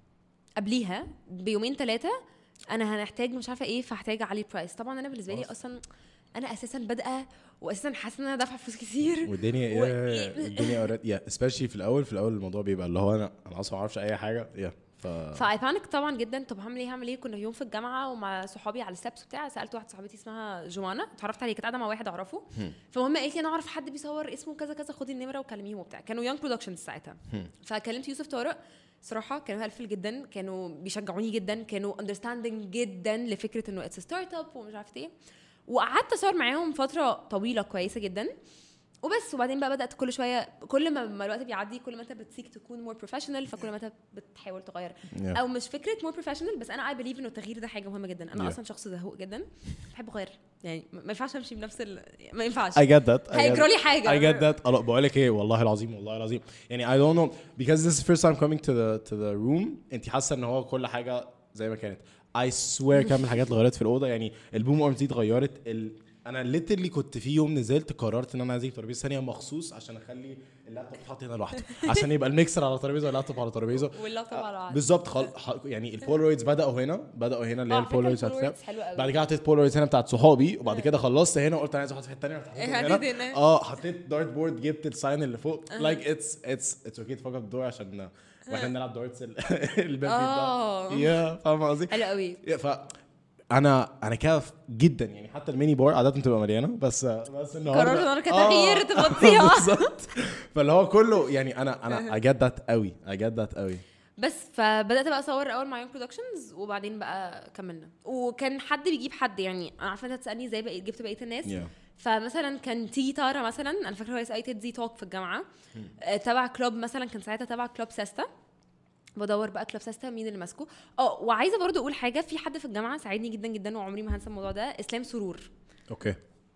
قبليها بيومين ثلاثه انا هنحتاج مش عارفه ايه فهحتاج اعلي برايس طبعا انا بالنسبه لي خلاص. اصلا انا اساسا بادئه واساسا حاسه ان انا دافعه فلوس كتير والدنيا و- يا الدنيا already- يا سبيشلي في الاول في الاول الموضوع بيبقى اللي هو انا انا اصلا ما اعرفش اي حاجه يا ف فاي بانك طبعا جدا طب هعمل ايه هعمل ايه كنا يوم في الجامعه ومع صحابي على الستبس بتاع سالت واحده صاحبتي اسمها جوانا اتعرفت عليها كانت قاعده مع واحد اعرفه فالمهم قالت لي انا اعرف حد بيصور اسمه كذا كذا خدي النمره وكلميهم وبتاع كانوا يونج برودكشنز ساعتها فكلمت يوسف طارق صراحه كانوا هيلفل جدا كانوا بيشجعوني جدا كانوا اندرستاندنج جدا لفكره انه اتس ستارت اب ومش عارفه ايه وقعدت اصور معاهم فتره طويله كويسه جدا وبس وبعدين بقى بدات كل شويه كل ما ما الوقت بيعدي كل ما انت بتسيك تكون مور بروفيشنال فكل ما انت بتحاول تغير Yeah. او مش فكره مور بروفيشنال بس انا اي بليف انه التغيير ده حاجه مهمه جدا انا Yeah. اصلا شخص زهوق جدا بحب اغير يعني ما ما ينفعش امشي بنفس ال... ما ينفعش I get that. I get- هيجرى لي حاجة. I get that. الله بقول لك ايه والله العظيم والله العظيم يعني I don't know because this is first time coming to the to the room انت حاسه ان هو كل حاجه زي ما كانت I swear كم الحاجات اتغيرت في الاوضه يعني البوم ارمز دي اتغيرت ال... انا ليترلي كنت في يوم نزلت قررت ان انا عايز اجيب ترابيزه ثانيه مخصوص عشان اخلي اللابتوب اتحط هنا لوحده عشان يبقى الميكسر على ترابيزه واللابتوب على ترابيزه واللابتوب على بعض. بالظبط خل... ح- يعني البولارويدز بداوا هنا بداوا هنا اللي هي آه، فكرة البولارويدز البولارويدز حلوة قوي. بعد كده حطيت بولارويدز هنا بتاعت صحابي وبعد كده خلصت هنا وقلت انا عايز احط في الثانيه إيه، حطيت هنا. اه حطيت دارت بورد جبت الساين اللي فوق لايك اتس اتس اتس اوكي تفكر الدور عشان واحنا بنلعب دارتس ال- الباب آه. بيتباع. يا فاهم قصدي؟ حلو قوي يا، ف انا انا كده جدا يعني حتى الميني بار عاده بتبقى مليانه بس بس النهارده قررت النهاردة كتغيير تفضيها. بالظبط فاللي هو كله يعني انا انا I get that قوي I get that قوي بس فبدات بقى اصور الاول مع يونج برودكشنز وبعدين بقى كملنا وكان حد بيجيب حد يعني انا عارفه انت تسالني ازاي بقيت جبت بقيه الناس Yeah. فمثلا كان تيجي تارا مثلا انا فاكره كويس اي تيد زي توك في الجامعه آه، تبع كلوب مثلا كان ساعتها تبع كلوب سيستا بدور بقى كلوب سيستا مين اللي ماسكه اه وعايزه برضو اقول حاجه في حد في الجامعه ساعدني جدا جدا وعمري ما هنسى الموضوع ده اسلام سرور اوكي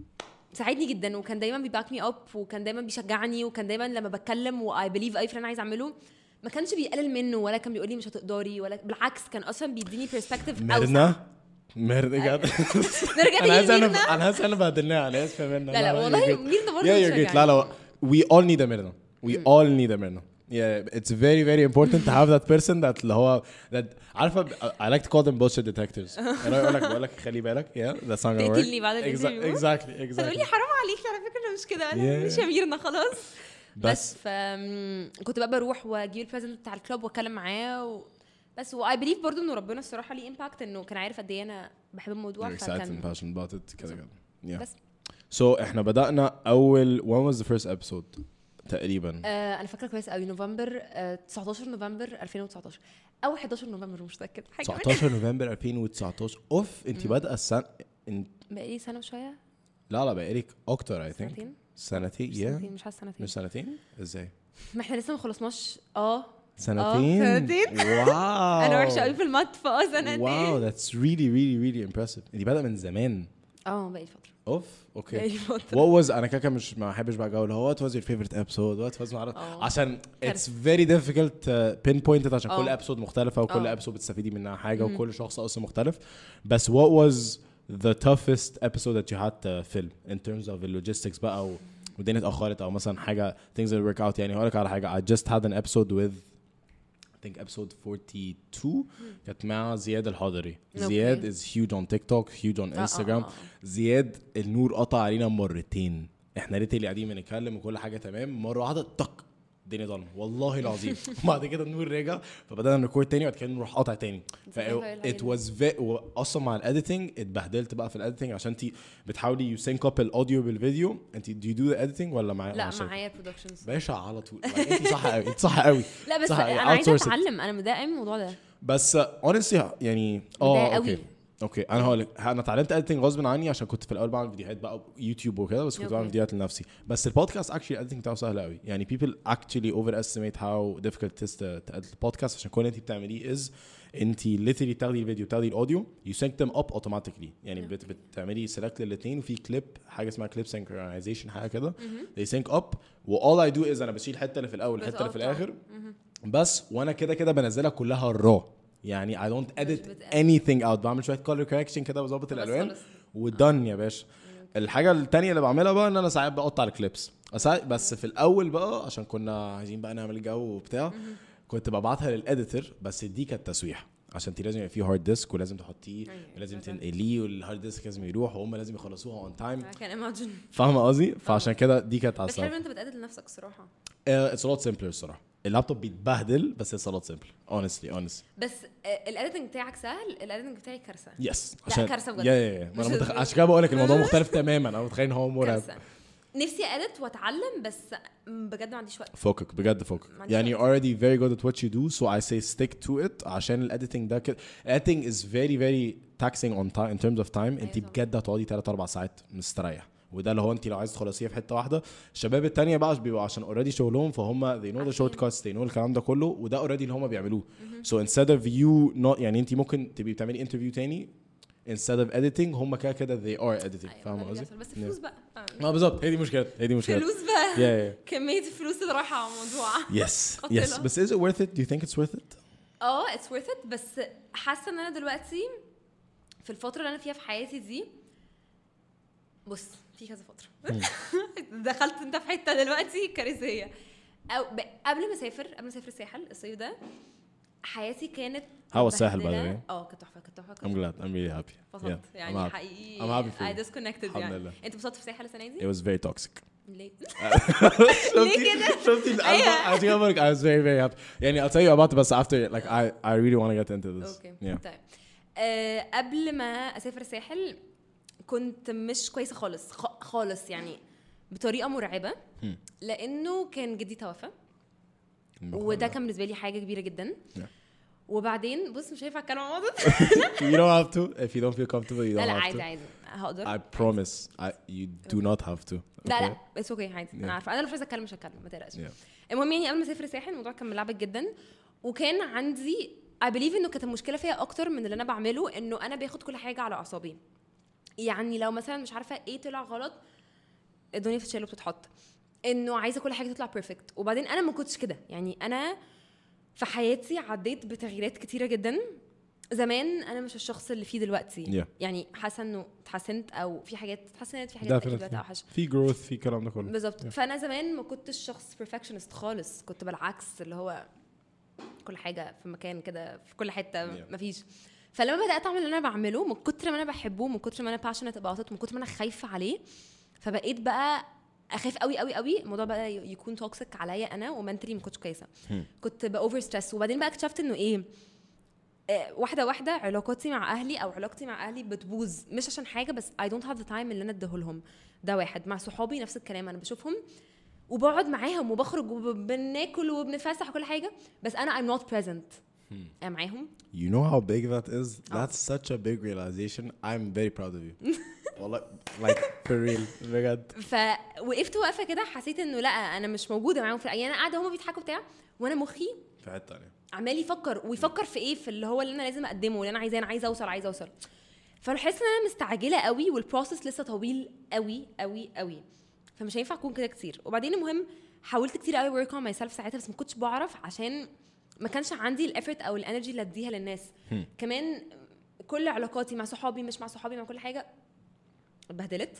ساعدني جدا وكان دايما بيباك مي اب وكان دايما بيشجعني وكان دايما لما بتكلم واي بليف اي فريند عايز اعمله ما كانش بيقلل منه ولا كان بيقول لي مش هتقدري ولا بالعكس كان اصلا بيديني برسبكتيف ميرنا ميرنا بجد نرجع انا تاني حاسس انا لميرنا انا حاسس انا بهدلناها انا اسف يا ميرنا لا لا you're والله great. ميرنا برضه Yeah, you're great. لا لا we all need a Mirna. We all need a Mirna. Yeah, it's very very important to have that person that اللي هو that عارفة I like to call them bullshit detectors. انا يقول لك بقول لك خلي بالك yeah that's not gonna work. تقتلني بعد Exa- الانترفيو. exactly هتقول exactly. لي حرام عليك على فكره انا مش كده انا Yeah. مش يا ميرنا خلاص بس بس ف كنت بقى بروح واجيب البريزنت بتاع الكلوب واتكلم معاه و... بس واي بليف برضو انه ربنا الصراحه ليه امباكت انه كان عارف قد ايه انا بحب الموضوع you're excited and فكان passionate about it كده كده. Yeah. بس So احنا بدأنا أول when was the first episode تقريبا آه انا فاكره كويس قوي نوفمبر آه 19 نوفمبر 2019 او 11 نوفمبر مش متاكد حاجه منهم. 19 نوفمبر 2019 اوف انت بادئه السنة انت بقالي سنه وشويه لا لا بقالك اكتر I think سنتين سنتين مش yeah سنتين مش حاسه سنتين مش سنتين ازاي ما احنا لسه ما خلصناش اه سنتين سنتين. واو انا وحشه قوي في المات فاه سنتين واو ذاتس really really really impressive انت بادئه من زمان اه بقالي فتره اوف اوكي بقالي فتره What was انا كده كده مش ما بحبش بقى جو اللي هو what was your favorite episode what was معرف اه. عشان it's very difficult to pinpoint it عشان كل اه. episode مختلفة وكل اه. episode بتستفيدي منها حاجة وكل شخص اصلا مختلف بس what was the toughest episode that you had to fill in terms of the logistics بقى و- والدنيا اتأخرت او مثلا حاجة things didn't work out يعني هقول لك على حاجة I just had an episode with I think episode 42 كانت مع زياد الحضري اوكي. زياد is huge on TikTok huge on اه، اه، Instagram اه. زياد النور قطع علينا مرتين احنا ريتلي قاعدين بنتكلم وكل حاجه تمام مره واحده طق الدنيا ضلمه والله العظيم وبعد كده النور رجع فبدانا نريكورد تاني وبعد كده النور راح قاطع تاني ف it was very اصلا مع الاديتنج اتبهدلت بقى في الاديتنج عشان انت بتحاولي يو سينك اب الاوديو بالفيديو انت do you do the editing ولا معايا لا مع شركة؟ معايا برودكشنز باشا على طول انت صح قوي انت صح قوي لا بس صح، انا عايزه outsource it. اتعلم انا متضايقه من الموضوع ده بس honestly يعني متضايقة اه قوي. اوكي اوكي انا هقول لك انا اتعلمت اديتنج غصب عني عشان كنت في الاول بعمل فيديوهات بقى يوتيوب وكده بس كنت اوكي. بعمل فيديوهات لنفسي بس البودكاست اكشلي الاديتنج بتاعه سهل قوي يعني people actually overestimate how difficult it is to, to edit البودكاست عشان كل اللي انت بتعمليه is انت literally بتاخدي الفيديو بتاخدي الاوديو you sync them up automatically يعني بت بتعملي سيلكت للاثنين وفي كليب حاجه اسمها كليب synchronization حاجه كده they sync up و all I do is انا بشيل الحته اللي في الاول الحته اللي في بتقطع. الاخر بس وانا كده كده بنزلها كلها را يعني I don't edit بتقلب. anything out بعمل شويه color correction كده بظبط بس الالوان خلص. ودن يا باشا الحاجه التانية اللي بعملها بقى ان انا ساعات بقطع الكليبس ساعات- بس في الاول بقى عشان كنا عايزين بقى نعمل جو وبتاع كنت ببعتها للاديتور بس دي كانت تسويح عشان انت لازم يبقى فيه هارد ديسك ولازم تحطيه أيوة، ولازم أيوة. تنقليه والهارد ديسك لازم يروح وهم لازم يخلصوها اون تايم I can imagine فاهمه قصدي فعشان كده دي كانت بس حلو عصب انت بتقلد لنفسك الصراحه اتس a lot simpler الصراحه اللابتوب بيتبهدل بس اتس a lot simpler honestly honest بس الاديتنج بتاعك سهل الاديتنج بتاعي كارثه يس لا، عشان كارثة بجد. يا يا يا ما مش انا متخ... هزار. عشان كده بقول لك الموضوع مختلف تماما انا متخيل ان هو مرعب كارثه نفسي ادت واتعلم بس بجد ما عنديش وقت فوقك بجد فوقك ما عنديش يعني وقت. you're already very good at what you do so I say stick to it عشان الاديتنج ده كده editing is very very taxing on time in terms of time انت طبعا. بجد هتقعدي 3 4 ساعات مستريح وده اللي هو انت لو عايز تخلصيه في حته واحده الشباب التانية بقى بيبقوا عشان اوريدي شغلهم فهم they know the عارفين. short cuts they know الكلام ده كله وده اوريدي اللي هم بيعملوه so instead of you not يعني انت ممكن تبقي بتعملي انترفيو تاني instead of editing هم كده كده they are editing أيوة، فاهمه ده اللي قصدي؟ بيحصل. بس فلوس بقى آه. اه بالظبط هي دي مشكلة هي دي مشكلة فلوس بقى yeah yeah كميه الفلوس اللي رايحه على الموضوع يس حط يس لها. بس is it worth it do you think it's worth it اه اتس worth it بس حاسه ان انا دلوقتي في الفتره اللي انا فيها في حياتي دي بص في كذا فتره دخلت انت في حته دلوقتي كارثيه او ب... قبل ما اسافر قبل ما اسافر الساحل الصيف ده حياتي كانت How was الساحل by the مبهدلة. way? اه كانت تحفه كانت تحفه I'm كانت glad I'm really happy فصلت Yeah, I'm يعني happy. حقيقي I'm happy for I you. disconnected الحمد يعني لله. انت انبسطت في الساحل السنه دي؟ it was very toxic ليه؟ شفتي كده؟ شفتي القلبة أيوة. عشان كده بقولك I was very very happy يعني I'll tell you about it بس after like I I really want to get into this اوكي yeah طيب آه قبل ما اسافر الساحل كنت مش كويسه خالص خ- خالص يعني بطريقه مرعبه Hmm. لانه كان جدي توفى وده كان بالنسبه لي حاجه كبيره جدا Yeah. وبعدين بص مش هينفع اتكلم عن الموضوع ده. you don't have to if you don't feel comfortable you لا don't لا have عادي to عادي هقدر I promise I you do not have to لا okay? لا اتس اوكي عادي Yeah. انا عارفه انا لو مش عايزه اتكلم مش هتكلم ما تقلقش Yeah. المهم يعني قبل ما اسافر الساحل الموضوع كان ملعبك جدا وكان عندي I believe انه كانت المشكله فيها اكتر من اللي انا بعمله انه انا باخد كل حاجه على اعصابي يعني لو مثلا مش عارفه ايه طلع غلط الدنيا بتتشال وبتتحط انه عايزه كل حاجه تطلع بيرفكت وبعدين انا ما كنتش كده يعني انا في حياتي عديت بتغييرات كتيره جدا زمان انا مش الشخص اللي فيه دلوقتي Yeah. يعني حاسه انه اتحسنت او في حاجات اتحسنت في حاجات أكيد بقت definitely اوحش في جروث في الكلام ده كله بالظبط Yeah. فانا زمان ما كنتش شخص بيرفكشنست خالص كنت بالعكس اللي هو كل حاجه في مكان كده في كل حته Yeah. مفيش فلما بدات اعمل اللي انا بعمله من كتر ما انا بحبه من كتر ما انا passionate about it من كتر ما انا خايفه عليه فبقيت بقى اخاف قوي قوي قوي الموضوع بقى ي- يكون توكسيك عليا انا ومنتلي ما كنتش كويسه Hmm. كنت باوفر ستريس وبعدين بقى اكتشفت انه ايه آه، واحده واحده علاقاتي مع اهلي او علاقتي مع اهلي بتبوظ مش عشان حاجه بس I don't have the time اللي انا اديه لهم ده واحد مع صحابي نفس الكلام انا بشوفهم وبقعد معاهم وبخرج وبناكل وبنتفسح وكل حاجه بس انا I'm not present انا معاهم You know how big that is? Oh. That's such a big realization. I'm very proud of you. والله like for real بجد. فوقفت واقفه كده حسيت انه لا انا مش موجوده معاهم في يعني انا قاعده هما بيضحكوا بتاع وانا مخي في حته تانية. عمال يفكر ويفكر في ايه في اللي هو اللي انا لازم اقدمه اللي انا عايزاه انا عايزه اوصل عايزه اوصل فبحس ان انا مستعجله قوي والبروسس لسه طويل قوي قوي قوي فمش هينفع اكون كده كتير وبعدين المهم حاولت كتير قوي ورك اون ماي سيلف ساعتها بس ما كنتش بعرف عشان ما كانش عندي الافورت او الانرجي اللي اديها للناس هم. كمان كل علاقاتي مع صحابي مش مع صحابي مع كل حاجه اتبهدلت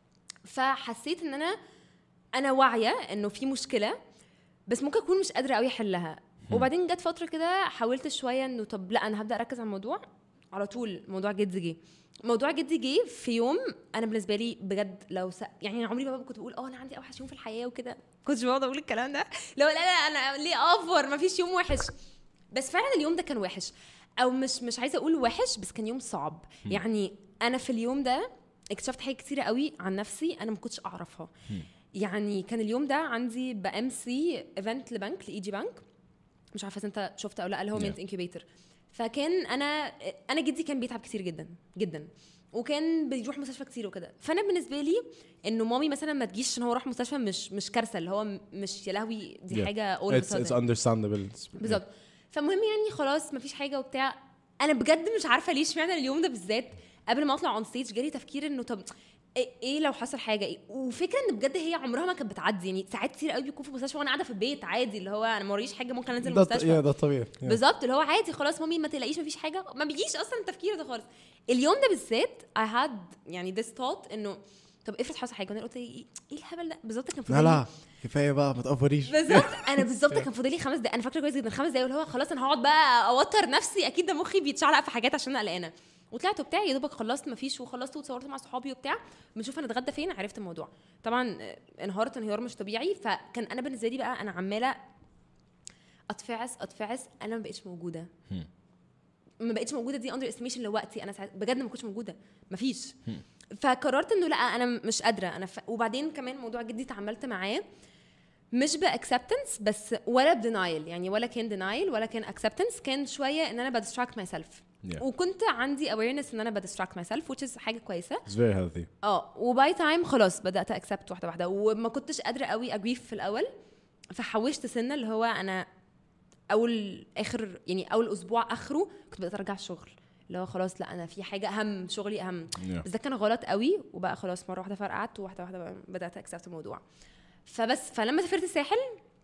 فحسيت ان انا انا واعيه انه في مشكله بس ممكن اكون مش قادره قوي احلها وبعدين جت فتره كده حاولت شويه انه طب لا انا هبدا اركز على الموضوع على طول موضوع جدي جه موضوع جدي جه في يوم انا بالنسبه لي بجد لو س... يعني أنا عمري ما كنت بقول اه انا عندي اوحش يوم في الحياه وكده كنتش بقعد اقول الكلام ده لو لا لا انا ليه افور ما فيش يوم وحش بس فعلا اليوم ده كان وحش او مش مش عايزه اقول وحش بس كان يوم صعب يعني انا في اليوم ده اكتشفت حاجات كتيره قوي عن نفسي انا ما كنتش اعرفها يعني كان اليوم ده عندي بام سي ايفنت لبنك لاي جي بنك مش عارفه اذا انت شفت او لا اللي هو Yeah. مينت انكيبيتر فكان انا انا جدي كان بيتعب كتير جدا جدا وكان بيروح مستشفى كتير وكده فانا بالنسبه لي انه مامي مثلا ما تجيش عشان هو راح مستشفى مش مش كارثه اللي هو م- مش يا لهوي دي Yeah. حاجه all of a It's it's sudden. understandable. بالظبط فالمهم يعني خلاص مفيش حاجه وبتاع انا بجد مش عارفه ليش اشمعنى اليوم ده بالذات قبل ما اطلع اون ستيج جالي تفكير انه طب ايه إيه لو حصل حاجه ايه وفكره ان بجد هي عمرها ما كانت بتعدي يعني ساعات كتير قوي بيكون في المستشفى وانا قاعده في البيت عادي اللي هو انا ما وريش حاجه ممكن انزل ده المستشفى يا ده طبيعي. Yeah. بالظبط اللي هو عادي خلاص مامي ما تلاقيش مفيش حاجه ما بيجيش اصلا التفكير ده خالص اليوم ده بالذات I had يعني this thought انه طب افرض حصل حاجه وانا قلت ايه ايه الهبل ده بالظبط كان لا فاضل لا كفايه بقى ما تقفريش. بالظبط انا بالظبط كان فاضلي خمس دقايق انا فاكره كويس جدا خمس دقايق اللي هو خلاص انا هقعد بقى اوتر نفسي اكيد ده مخي بيتشعلق في حاجات عشان انا قلقانه وطلعت وبتاع يا دوبك خلصت مفيش وخلصت وتصورت مع صحابي وبتاع بنشوف هنتغدى فين عرفت الموضوع طبعا آه، انهارت انهيار مش طبيعي فكان انا بالنسبه لي بقى انا عماله اتفعس اتفعس انا ما بقتش موجوده هم. ما بقتش موجوده دي اندر استيميشن لوقتي انا ساعت بجد ما كنتش موجوده مفيش فقررت انه لا انا مش قادره انا ف... وبعدين كمان موضوع جدي اتعاملت معاه مش باكسبتنس بس ولا بدينايل يعني ولا كان دينايل ولا كان اكسبتنس كان شويه ان انا بديستراكت ماي سيلف Yeah. وكنت عندي awareness ان انا بديستراكت ماي سيلف which is حاجه كويسه It's very healthy. اه وباي تايم خلاص بدات اكسبت واحده واحده وما كنتش قادره قوي اجريف في الاول فحوشت سنه اللي هو انا اول اخر يعني اول اسبوع اخره كنت بدات ارجع الشغل اللي هو خلاص لا انا في حاجه اهم شغلي اهم Yeah. بس ده كان غلط قوي وبقى خلاص مره واحده فرقعت وواحده واحده بقى بدات اكسبت الموضوع فبس فلما سافرت الساحل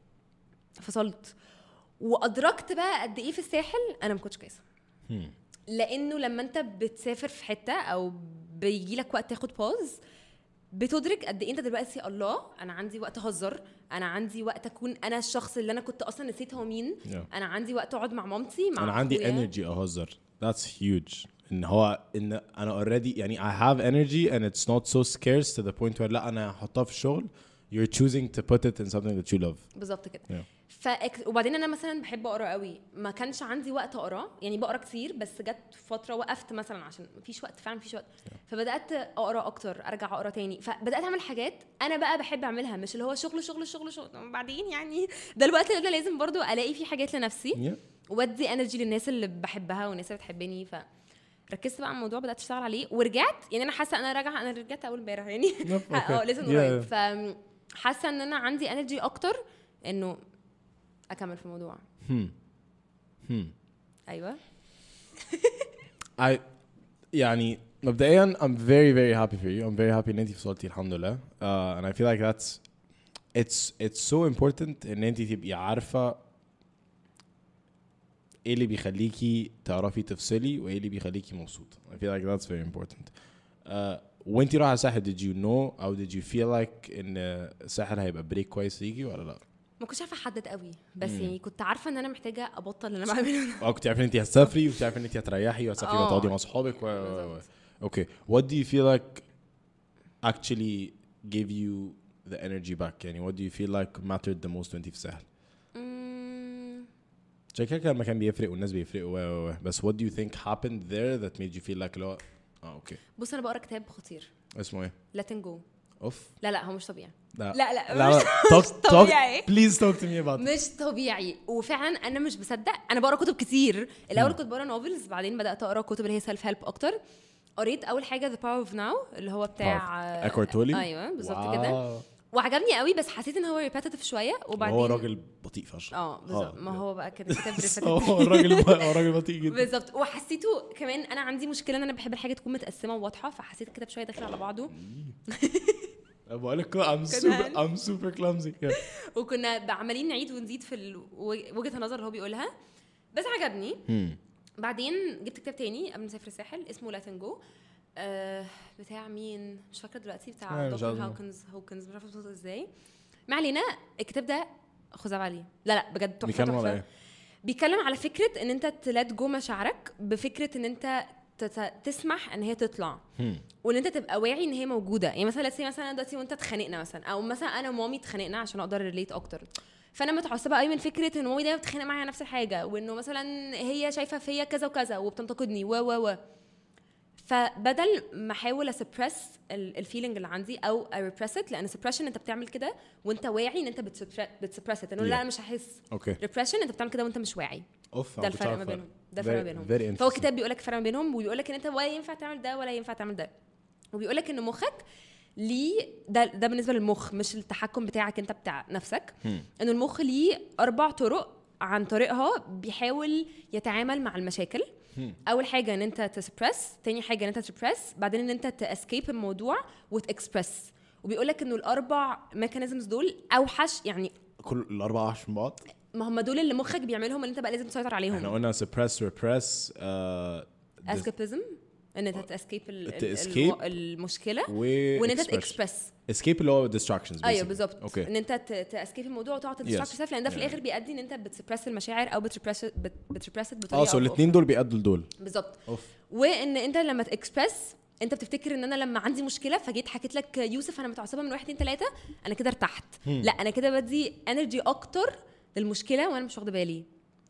فصلت وادركت بقى قد ايه في الساحل انا ما كنتش كويسه Hmm. لانه لما انت بتسافر في حته او بيجي لك وقت تاخد باوز بتدرك قد ايه انت دلوقتي الله انا عندي وقت اهزر انا عندي وقت اكون انا الشخص اللي انا كنت اصلا نسيت هو مين Yeah. انا عندي وقت اقعد مع مامتي مع انا عندي أخويا. energy اهزر that's huge ان هو ان انا already يعني I have energy and it's not so scarce to the point where لا انا هحطها في الشغل you're choosing to put it in something that you love بالظبط كده Yeah. فأك... وبعدين انا مثلا بحب اقرا قوي ما كانش عندي وقت اقرا يعني بقرا كتير بس جت فتره وقفت مثلا عشان مفيش وقت فعلا مفيش وقت فبدات اقرا اكتر ارجع اقرا تاني فبدات اعمل حاجات انا بقى بحب اعملها مش اللي هو شغل شغل شغل شغل طب بعدين يعني ده الوقت اللي انا لازم برضو الاقي فيه حاجات لنفسي yeah وادي انرجي للناس اللي بحبها والناس اللي بتحبني ف ركزت بقى على الموضوع بدات اشتغل عليه ورجعت يعني انا حاسه انا راجعه انا رجعت اول امبارح يعني Yep, اه okay. لسه من Yeah, قريب yeah. فحاسه ان انا عندي انرجي اكتر انه اكمل في الموضوع hmm. Hmm. ايوه I يعني مبدئيا I'm very very happy for you I'm very happy ان انت وصلتي الحمد لله uh, and I feel like that's it's it's so important ان انت تبقي عارفه ايه اللي بيخليكي تعرفي تفصلي وايه اللي بيخليكي مبسوطه I feel like that's very important uh, وانتي رايحه الساحل did you know او did you feel like ان الساحل هيبقى بريك كويس ليكي ولا لا؟ ما كنتش عارفه احدد قوي بس يعني كنت عارفه ان انا محتاجه ابطل اللي انا بعمله اه كنت عارفه ان انت هتسافري وكنت عارفه ان انت هتريحي وهتسافري اه. وتقعدي مع اصحابك و و و بالظبط. اوكي what do you feel like actually gave you the energy back يعني what do you feel like mattered the most وانت في الساحل؟ مم، عشان كده كان المكان بيفرق والناس بيفرقوا و و و بس what do you think happened there that made you feel like لو اه اوكي بص انا بقرا كتاب خطير اسمه ايه؟ لاتن جو اوف لا لا هو مش طبيعي لا لا لا, لا مش, talk, مش talk, طبيعي please talk to me about it. مش طبيعي وفعلا انا مش بصدق انا بقرا كتب كتير الاول كنت بقرا نوفلز بعدين بدات اقرا كتب اللي هي سيلف هيلب اكتر قريت اول حاجه ذا باور اوف ناو اللي هو بتاع Eckhart Tolle؟ ايوه بالظبط كده واو. وعجبني قوي بس حسيت ان هو ريبيتيتيف شويه وبعدين هو راجل بطيء فشخ اه بالظبط ما هو بقى كده كتاب repetitive. هو الراجل هو الراجل بطيء جدا بالظبط وحسيته كمان انا عندي مشكله ان انا بحب الحاجه تكون متقسمه وواضحه فحسيت الكتاب شويه داخل على بعضه بقول لك I'm super I'm super clumsy yeah. وكنا عمالين نعيد ونزيد في ال- وجهه النظر اللي هو بيقولها بس عجبني بعدين جبت كتاب تاني قبل ما اسافر الساحل اسمه لاتن جو آه بتاع مين مش فاكره دلوقتي آه، بتاع مش دكتور عارفة. هاوكنز هوكنز مش عارفه بتنطق ازاي ما علينا الكتاب ده خزعب عليه لا لا بجد تحفه بيتكلم على تحفه ايه؟ بيتكلم على فكره ان انت تلات جو مشاعرك بفكره ان انت تت- تسمح ان هي تطلع وان انت تبقى واعي ان هي موجوده يعني مثلا let's say مثلا أنا دلوقتي وانت اتخانقنا مثلا او مثلا انا ومامي اتخانقنا عشان اقدر ريليت اكتر فانا متعصبه قوي من فكره ان مامي دايما بتتخانق معايا على نفس الحاجه وانه مثلا هي شايفه فيا كذا وكذا وبتنتقدني و و و فبدل ما احاول اسبرس الفيلينج اللي عندي او اريبريس لان سبريشن انت بتعمل كده وانت واعي ان انت بتسبرس انه لا Yeah. انا مش هحس اوكي ريبريشن انت بتعمل كده وانت مش واعي اوف ده الفرق ما بينهم ده الفرق ما بينهم فهو الكتاب بيقول لك الفرق ما بينهم وبيقول لك ان انت ولا ينفع تعمل ده ولا ينفع تعمل ده وبيقول لك ان مخك ليه ده ده بالنسبه للمخ مش التحكم بتاعك انت بتاع نفسك انه المخ ليه اربع طرق عن طريقها بيحاول يتعامل مع المشاكل اول حاجه ان انت تسبرس تاني حاجه ان انت تسبرس بعدين ان انت تاسكيب الموضوع وتكسبرس وبيقول لك انه الاربع ميكانيزمز دول اوحش يعني كل الاربعه عشان بعض ما هم دول اللي مخك بيعملهم اللي انت بقى لازم تسيطر عليهم احنا قلنا suppress repress uh, اسكيبيزم ان انت تاسكيب تescape المشكله و وان انت express. تكسبرس escape اللي هو distractions ايوه basically. بالظبط اوكي ان انت تاسكيب الموضوع وتقعد تديستراكت Yes. yourself لان ده في Yeah. الاخر بيؤدي ان انت بتسبرس المشاعر او بتريبرس بتريبرس بطريقه اه سو أو الاثنين دول بيأدوا لدول بأخرى. بالظبط اوف وان انت لما تكسبرس انت بتفتكر ان انا لما عندي مشكله فجيت حكيت لك يوسف انا متعصبه من واحد اتنين تلاته انا كده ارتحت لا انا كده بدي انرجي اكتر للمشكله وانا مش واخده بالي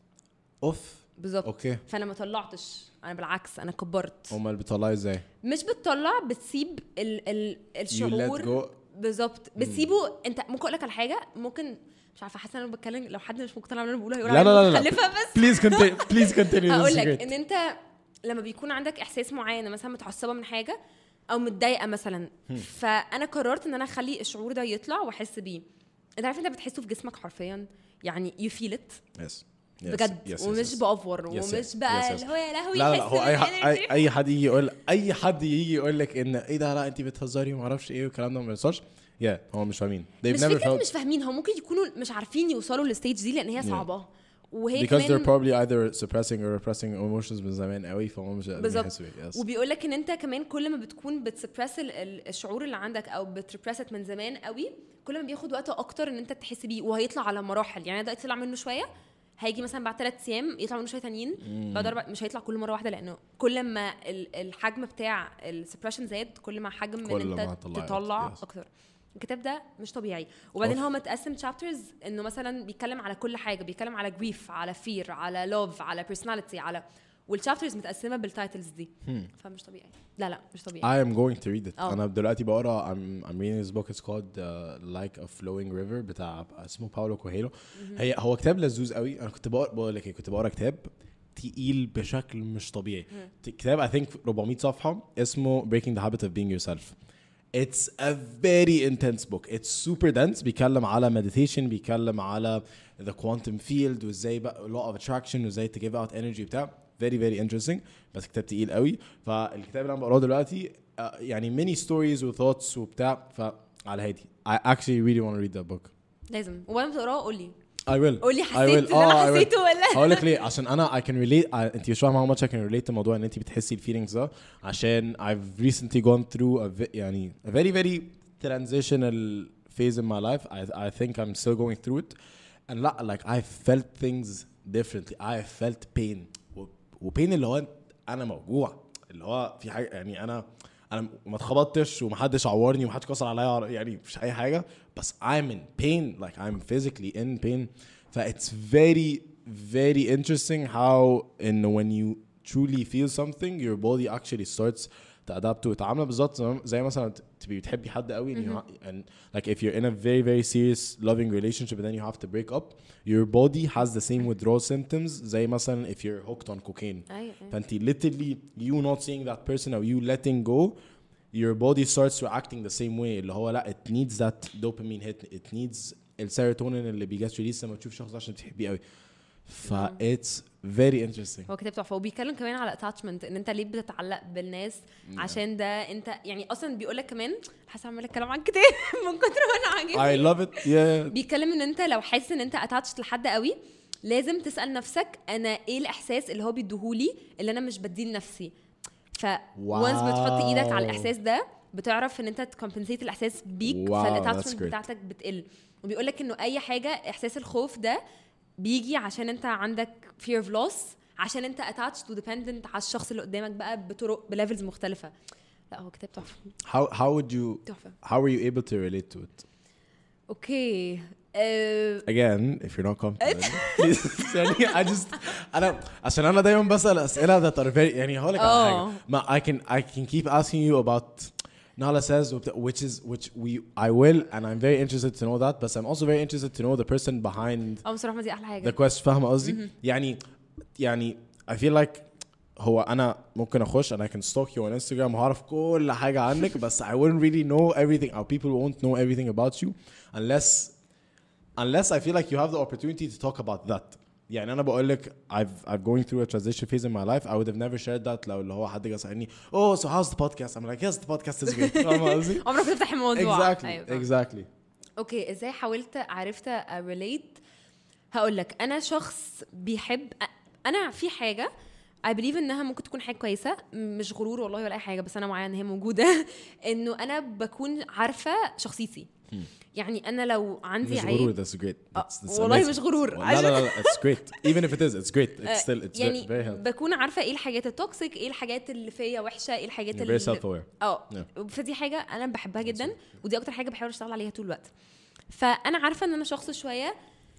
اوف بالظبط اوكي فانا ما طلعتش انا بالعكس انا كبرت امال بتطلعي ازاي؟ مش بتطلع بتسيب ال ال you let الشعور go بالظبط بتسيبه انت ممكن اقول لك على حاجه ممكن مش عارفه حاسه انا بتكلم لو حد مش مقتنع باللي انا بقوله هيقول لا لا عليا لا لا متخلفه بس بليز كونتينيو بليز كونتينيو هقول لك ان انت لما بيكون عندك احساس معين مثلا متعصبه من حاجه او متضايقه مثلا فانا قررت ان انا اخلي الشعور ده يطلع واحس بيه انت عارف انت بتحسه في جسمك حرفيا يعني يو فيل ات يس بجد ومش بافور Yes, yes. ومش بقى Yes, yes. اللي هو يا لهوي لا لا حس هو اي ح- بالenergy. اي اي حد يجي يقول اي حد يجي يقول لك ان ايه ده لا انت بتهزري وما اعرفش ايه والكلام ده ما بيحصلش يا هو مش فاهمين they've مش never فكره felt مش فاهمين هم ممكن يكونوا مش عارفين يوصلوا للستيج دي لان هي صعبه وهي because they're كمان probably either suppressing or repressing emotions من زمان قوي فهم مش قادرين بالظبط يحسوا بيه. yes. وبيقول لك ان انت كمان كل ما بتكون بتسبرس ال- ال- الشعور اللي عندك او بتريبرست من زمان قوي كل ما بياخد وقت اكتر ان انت تحس بيه وهيطلع على مراحل يعني دلوقتي طلع منه شويه هيجي مثلا بعد ثلاث ايام يطلع منه شويه تانيين بعد اربع مش هيطلع كل مره واحده لانه كل ما ال- الحجم بتاع السبريشن زاد كل ما حجم كل ان ما انت هتطلعي تطلع أكتر، yes. اكتر الكتاب ده مش طبيعي وبعدين أوف. هو متقسم تشابترز انه مثلا بيتكلم على كل حاجه بيتكلم على جريف على فير على لوف على بيرسوناليتي على والشابترز متقسمه بالتايتلز دي فمش طبيعي لا لا مش طبيعي I am going to read it اه. انا دلوقتي بقرا I'm, I'm reading this book it's called uh, Like a Flowing River بتاع اسمه باولو كوهيلو هي هو كتاب لذوذ قوي انا كنت بقرا بقول لك ايه كنت بقرا كتاب تقيل بشكل مش طبيعي كتاب I think 400 صفحه اسمه Breaking the Habit of Being Yourself It's a very intense book. It's super dense. بيتكلم على meditation بيتكلم على the quantum field وازاي بقى law of attraction وازاي to give out energy بتاع very very interesting بس كتاب تقيل قوي فالكتاب اللي انا بقراه دلوقتي آه، يعني many stories و thoughts وبتاع فعلى هادي I actually really want to read that book. لازم وبعدين بتقراه قول لي I will قولي I حسيت will. اللي انا آه، I will. حسيته ولا هقول لك ليه عشان انا I can relate I, انت مش فاهمه how much I can relate الموضوع ان انت بتحسي الفيلينجز ده عشان I've recently gone through a ve- يعني a very very transitional phase in my life I I think I'm still going through it and لا like I felt things differently I felt pain و, وpain اللي هو انا موجوع اللي هو في حاجه يعني انا انا ما اتخبطتش ومحدش عورني ومحدش كسر عليا عر- يعني مفيش اي حاجه بس I'm in pain like I'm physically in pain ف it's very very interesting how in when you truly feel something your body actually starts to adapt to it عامله بالظبط زي- زي مثلا ت- تبقي بتحبي حد قوي and, you ha- and like if you're in a very very serious loving relationship and then you have to break up your body has the same withdrawal symptoms زي مثلا if you're hooked on cocaine ايوه أيوة. فانت literally you not seeing that person or you letting go your body starts reacting the same way اللي هو لا it needs that dopamine hit it needs السيروتونين اللي بيجت ريليس لما تشوف شخص عشان تحبيه قوي ف it's very interesting هو كتاب تحفه وبيتكلم كمان على اتاتشمنت ان انت ليه بتتعلق بالناس عشان ده انت يعني اصلا بيقول لك كمان حاسه عماله اتكلم عن كتاب من كتر ما انا I عاجبني love it yeah بيتكلم ان انت لو حاسس ان انت اتاتشت لحد قوي لازم تسال نفسك انا ايه الاحساس اللي هو بيديهولي اللي انا مش بديه لنفسي ف وانس بتحط ايدك على واو. الاحساس ده بتعرف ان انت تكمبنسيت الاحساس بيك واو، that's فالاتاتشمنت great. بتاعتك بتقل وبيقول لك انه اي حاجه احساس الخوف ده بيجي عشان انت عندك fear of loss عشان انت attached وديبندنت على الشخص اللي قدامك بقى بطرق بليفلز مختلفه لا هو كتاب تحفه how how would you تحفه how were you able to relate to it اوكي أه again if you're not comfortable please يعني I just انا عشان انا دايما بسال اسئله that are very يعني هقول لك على آه. حاجه ما I can I can keep asking you about Nala says وبت- which is which we I will and I'm very interested to know that but I'm also very interested to know the person behind اه بصراحه دي احلى the حاجه quest فاهمه قصدي يعني يعني I feel like هو انا ممكن اخش and I can stalk you on Instagram وهعرف كل حاجه عنك بس I wouldn't really know everything or people won't know everything about you unless unless I feel like you have the opportunity to talk about that يعني انا بقول لك I've I've going through a transition phase in my life I would have never shared that لو اللي هو حد جه سالني oh so how's the podcast I'm like yes the podcast is great فاهمه قصدي عمرك ما تفتح الموضوع exactly أيوة فاهمة. exactly اوكي ازاي حاولت عرفت اريليت هقول لك انا شخص بيحب انا في حاجه I believe انها ممكن تكون حاجه كويسه مش غرور والله ولا اي حاجه بس انا معايا ان هي موجوده انه انا بكون عارفه شخصيتي يعني انا لو عندي مش غرور عيب that's great آه، That's- that's والله amazing. مش غرور. لا لا لا لا it's great even if it is it's great it's still it's يعني very helpful بكون عارفه ايه الحاجات التوكسيك ايه الحاجات اللي فيا وحشه ايه الحاجات You're اللي very self-aware. اه Yeah. فدي حاجه انا بحبها جدا ودي اكتر حاجه بحاول اشتغل عليها طول الوقت فانا عارفه ان انا شخص شويه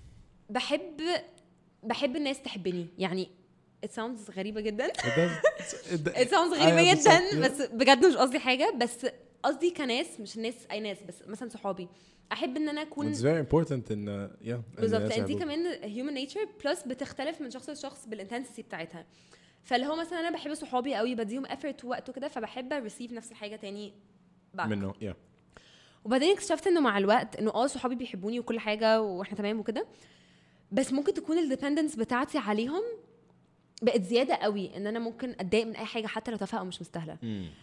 بحب بحب الناس تحبني يعني it sounds غريبه جدا It does. It's, it, it sounds I غريبه understand. جدا Yeah. بس بجد مش قصدي حاجه بس قصدي كناس مش الناس اي ناس بس مثلا صحابي احب ان انا اكون It's very important in uh, yeah. in بالظبط the لان دي SIBO. كمان هيومن نيتشر بلس بتختلف من شخص لشخص بالانتنسيتي بتاعتها فاللي هو مثلا انا بحب صحابي قوي بديهم افورت ووقت وكده فبحب ريسيف نفس الحاجه تاني back. منه yeah. وبعدين اكتشفت انه مع الوقت انه اه صحابي بيحبوني وكل حاجه واحنا تمام وكده بس ممكن تكون الديبندنس بتاعتي عليهم بقت زياده قوي ان انا ممكن اتضايق من اي حاجه حتى لو تافهه او مش مستاهله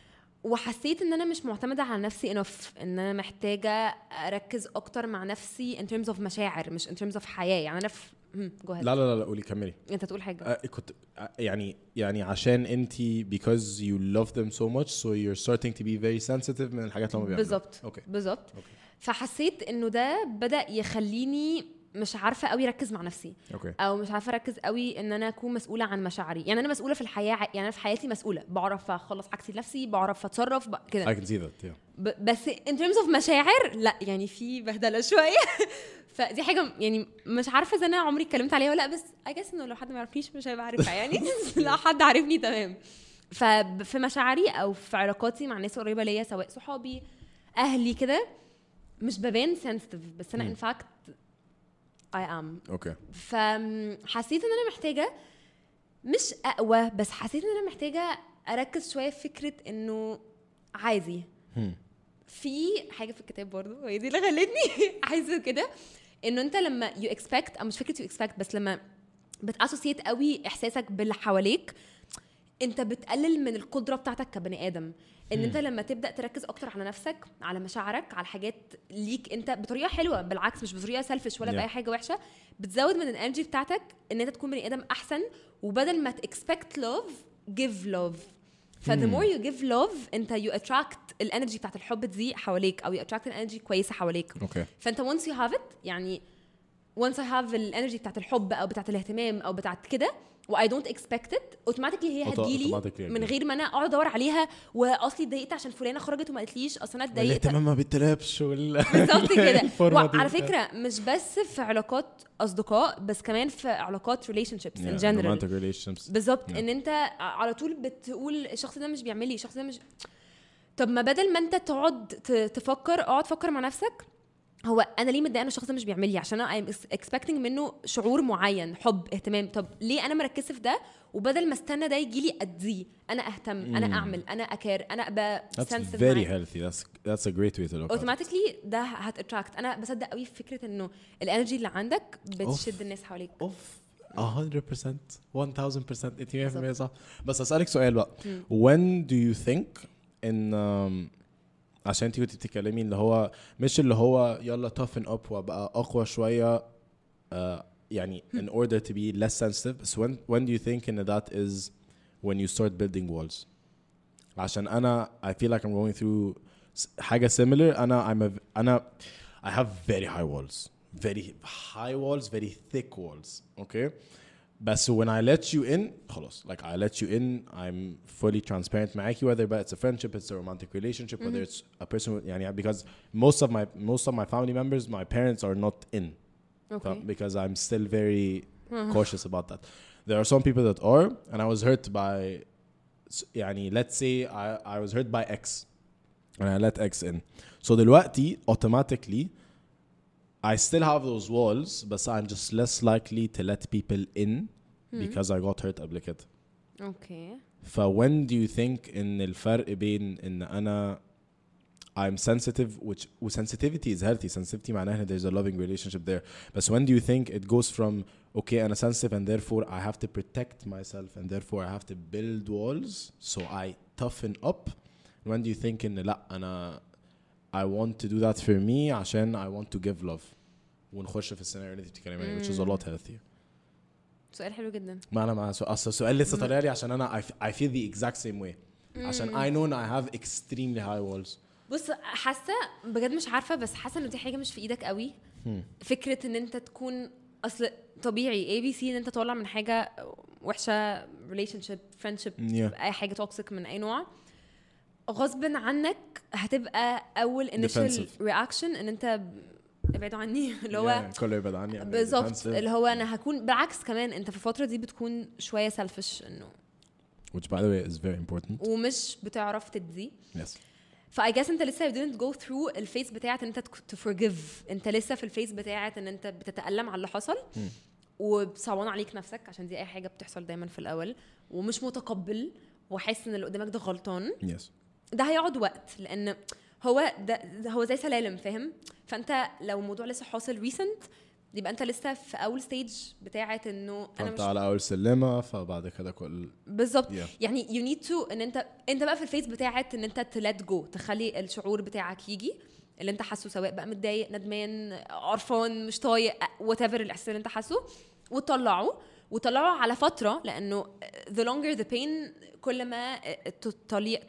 وحسيت ان انا مش معتمده على نفسي انف ان انا محتاجه اركز اكتر مع نفسي in terms of مشاعر مش in terms of حياه يعني انا في جو لا لا لا قولي كملي انت تقول حاجه uh, كنت uh, يعني يعني عشان انت because you love them so much so you're starting to be very sensitive من الحاجات اللي هم بيعملوها بالظبط اوكي بالظبط أوكي. فحسيت انه ده بدا يخليني مش عارفه قوي اركز مع نفسي اوكي او مش عارفه اركز قوي ان انا اكون مسؤوله عن مشاعري يعني انا مسؤوله في الحياه ع- يعني انا في حياتي مسؤوله بعرف اخلص حاجتي لنفسي بعرف اتصرف ب- I كده can see that yeah ب- بس in terms of مشاعر لا يعني في بهدله شويه فدي حاجه يعني مش عارفه اذا انا عمري اتكلمت عليها ولا لا بس I guess انه لو حد ما يعرفنيش مش هيبقى عارفها يعني لو حد عارفني تمام ففي مشاعري او في علاقاتي مع ناس قريبه ليا سواء صحابي اهلي كده مش ببان sensitive بس انا مم. in fact I am اوكي فحسيت ان انا محتاجه مش اقوى بس حسيت ان انا محتاجه اركز شويه في فكره انه عادي Hmm. في حاجه في الكتاب برضو هي دي اللي خلتني عايزه كده انه انت لما يو اكسبكت او مش فكره يو اكسبكت بس لما بتاسوسيت قوي احساسك باللي حواليك انت بتقلل من القدره بتاعتك كبني ادم ان انت لما تبدا تركز اكتر على نفسك على مشاعرك على حاجات ليك انت بطريقه حلوه بالعكس مش بطريقه سلفش ولا Yeah. باي حاجه وحشه بتزود من الانرجي بتاعتك ان انت تكون بني ادم احسن وبدل ما تكسبكت لوف جيف لوف فذا مور يو جيف لوف انت يو اتراكت الانرجي بتاعت الحب دي حواليك او يو اتراكت الانرجي كويسه حواليك اوكي فانت once you have it يعني once I have الانرجي بتاعت الحب او بتاعت الاهتمام او بتاعت كده و I don't expect it اوتوماتيكلي هي Auto- هتجيلي automatically من هتجيلي. غير ما انا اقعد ادور عليها واصلي اتضايقت عشان فلانه خرجت وما قالتليش اصل انا اتضايقت الاهتمام ما بيتلعبش وال بالظبط كده الفورمة دي. وعلى فكره مش بس في علاقات اصدقاء بس كمان في علاقات relationships in Yeah, general romantic relationships بالظبط Yeah. ان انت على طول بتقول الشخص ده مش بيعمل لي الشخص ده مش طب ما بدل ما انت تقعد ت- تفكر اقعد فكر مع نفسك هو انا ليه متضايقه ان الشخص ده مش بيعمل لي عشان انا I'm expecting منه شعور معين حب اهتمام طب ليه انا مركزه في ده وبدل ما استنى ده يجي لي اديه انا اهتم انا اعمل انا اكير انا ابقى That's sensitive very معاه. healthy. That's that's a great way to look at it. اوتوماتيكلي ده هتاتراكت انا بصدق قوي في فكره انه الانرجي اللي عندك بتشد أوف. الناس حواليك اوف 100% 1000% انت 100% صح بس اسالك سؤال بقى مم. when do you think ان um, عشان انت كنت بتتكلمي اللي هو مش اللي هو يلا toughen up وابقى اقوى شويه uh, يعني in order to be less sensitive بس when when do you think ان that is when you start building walls عشان انا I feel like I'm going through s- حاجه similar انا I'm a, انا I have very high walls very high walls very thick walls okay بس when I let you in خلاص like I let you in I'm fully transparent معاكي whether but it's a friendship it's a romantic relationship whether it's a person with, يعني because most of my most of my family members my parents are not in اوكي because I'm still very cautious about that. There are some people that are, and I was hurt by, s- يعني let's say I, I was hurt by X, and I let X in. So دلوقتي automatically I still have those walls, but I'm just less likely to let people in because I got hurt قبل كده. اوكي ف when do you think ان الفرق بين ان انا I'm sensitive which و sensitivity is healthy sensitivity معناها ان there's a loving relationship there but when do you think it goes from okay أنا sensitive and therefore I have to protect myself and therefore I have to build walls so I toughen up when do you think ان لا أنا I want to do that for me عشان I want to give love ونخش في السيناريو اللي انت بتتكلمي عليه which is a lot healthier سؤال حلو جدا ما انا مع سؤال اصل السؤال لسه طالع لي عشان انا I, f- I feel the exact same way عشان I know ان I have extremely high walls بص حاسه بجد مش عارفه بس حاسه ان دي حاجه مش في ايدك قوي فكره ان انت تكون اصل طبيعي اي بي سي ان انت طالع من حاجه وحشه ريليشن شيب فريندشيب Yeah. اي حاجه توكسيك من اي نوع غصب عنك هتبقى اول انيشال Defensive. رياكشن ان انت ابعدوا عني اللي هو Yeah, كله يبعد عني يعني بالظبط defensive. اللي هو انا هكون بالعكس كمان انت في الفتره دي بتكون شويه سلفش انه which by the way is very important ومش بتعرف تدي yes فاي جاس انت لسه you didn't go through الفيس بتاعت ان انت to forgive انت لسه في الفيس بتاعت ان انت بتتألم على اللي حصل وصعبان عليك نفسك عشان دي اي حاجه بتحصل دايما في الاول ومش متقبل وحاسس ان اللي قدامك ده غلطان yes ده هيقعد وقت لان هو ده, ده هو زي سلالم فاهم فانت لو الموضوع لسه حاصل ريسنت يبقى انت لسه في اول ستيج بتاعت انه انا فانت مش على اول سلمه فبعد كده كل بالظبط Yeah. يعني يو نيد تو ان انت انت بقى في الفيس بتاعت ان انت تلات جو تخلي الشعور بتاعك يجي اللي انت حاسه سواء بقى متضايق ندمان قرفان مش طايق وات ايفر الاحساس اللي انت حاسه وتطلعه وتطلعه على فتره لانه the longer the pain كل ما التطليع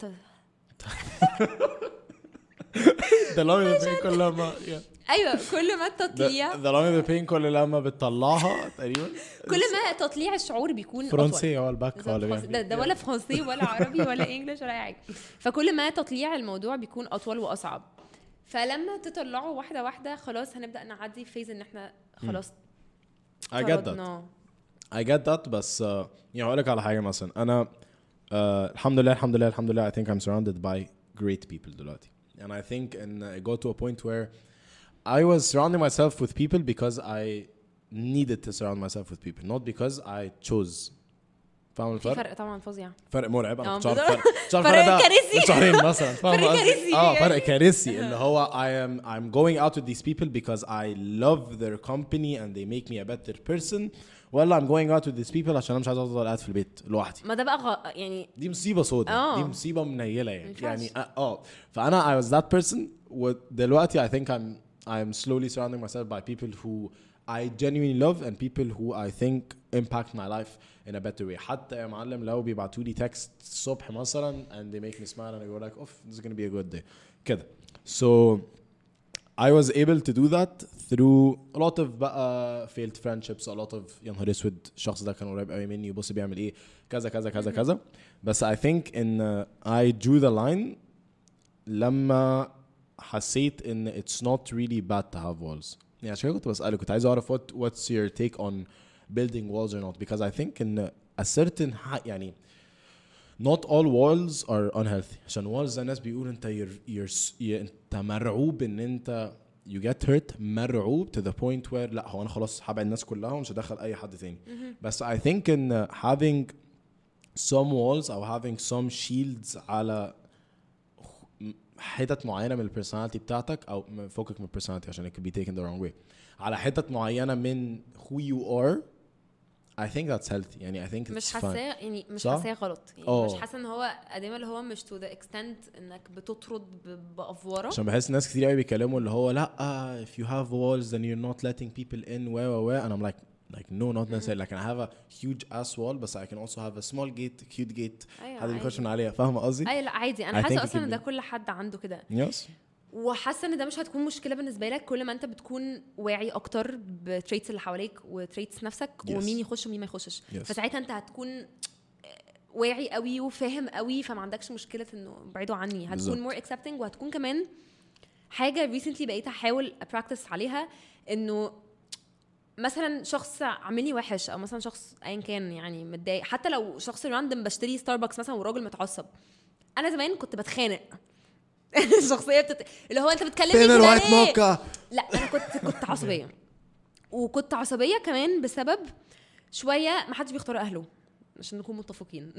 the longer the pain كل لما yeah. ايوه كل ما the, التطليع the longer the pain كل لما بتطلعها تقريبا كل ما تطليع الشعور بيكون أطول. فرنسي هو الباك بالظبط، ولا فرنسي- ده, بيعمل- ده ولا فرنسي ولا عربي ولا انجلش ولا اي حاجه فكل ما تطليع الموضوع بيكون اطول واصعب فلما تطلعه واحده واحده خلاص هنبدا نعدي فيز ان احنا خلاص I get that طردنا. I get that بس uh, يعني هقول لك على حاجه مثلا انا uh, الحمد لله الحمد لله الحمد لله I think I'm surrounded by great people دلوقتي and I think and I go to a point where I was surrounding myself with people because I needed to surround myself with people not because I chose فاهم في الفرق؟ فرق طبعا فظيع فرق مرعب انا اه كنت عارف بالظبط. فرق كنت عارف فرق الفرق ده كارثي. من شهرين مثلا فاهم فرق قصدي؟ كارثي. اه فرق كارثي اللي هو I am I'm going out with these people because I love their company and they make me a better person ولا I'm going out with these people عشان انا مش عايز افضل قاعد في البيت لوحدي ما ده بقى غ... يعني دي مصيبه سوداء اه. دي مصيبه منيله يعني ينفعش. يعني اه اه. فانا I was that person ودلوقتي I think I'm I'm slowly surrounding myself by people who I genuinely love and people who I think impact my life in a better way حتى يا معلم لو بيبعتوا لي text الصبح مثلا and they make me smile and I go like اوف this is gonna be a good day كده so I was able to do that through a lot of بقى failed friendships a lot of يا نهار اسود الشخص ده كان قريب قوي مني وبص بيعمل ايه كذا كذا كذا كذا بس I think ان I drew the line لما حسيت ان it's not really bad to have walls يعني عشان كده كنت بسألك كنت عايز اعرف what what's your take on building walls or not because I think in a certain ح- يعني not all walls are unhealthy عشان walls زي الناس بيقولوا انت you're, you're, s- ي- انت مرعوب ان انت you get hurt مرعوب to the point where لا هو انا خلاص هبعد الناس كلها ومش هدخل اي حد تاني بس I think in having some walls او having some shields على حتت معينه من البرسوناليتي بتاعتك او م- فوقك من البرسوناليتي عشان it could be taken the wrong way على حتت معينه من who you are I think that's healthy يعني I think مش it's fine حاساه يعني مش صح؟ حاساه غلط يعني اه. مش حاسه ان هو قديم اللي هو مش to the extent انك بتطرد ب- بافوره عشان بحس ناس كتير قوي بيتكلموا اللي هو لا if you have walls then you're not letting people in و و و and I'm like like no not necessarily like I have a huge ass wall but I can also have a small gate a cute gate ايوه حد بيخش عادي. من عليها فاهمه قصدي؟ ايوه لا عادي I انا think حاسه it اصلا can ان ده be- كل حد عنده كده يس وحاسه ان ده مش هتكون مشكله بالنسبه لك كل ما انت بتكون واعي اكتر بتريتس اللي حواليك وتريتس نفسك Yes. ومين يخش ومين ما يخشش Yes. فساعتها انت هتكون واعي قوي وفاهم قوي فما عندكش مشكله انه بعيدوا عني هتكون بالظبط. مور اكسبتنج وهتكون كمان حاجه ريسنتلي بقيت احاول ابراكتس عليها انه مثلا شخص عاملني وحش او مثلا شخص ايا كان يعني متضايق حتى لو شخص راندم بشتري ستاربكس مثلا وراجل متعصب انا زمان كنت بتخانق الشخصيه بتت... اللي هو انت بتكلمني فين كده الوايت ليه؟ موكا؟ لا انا كنت كنت عصبيه وكنت عصبيه كمان بسبب شويه ما حدش بيختار اهله عشان نكون متفقين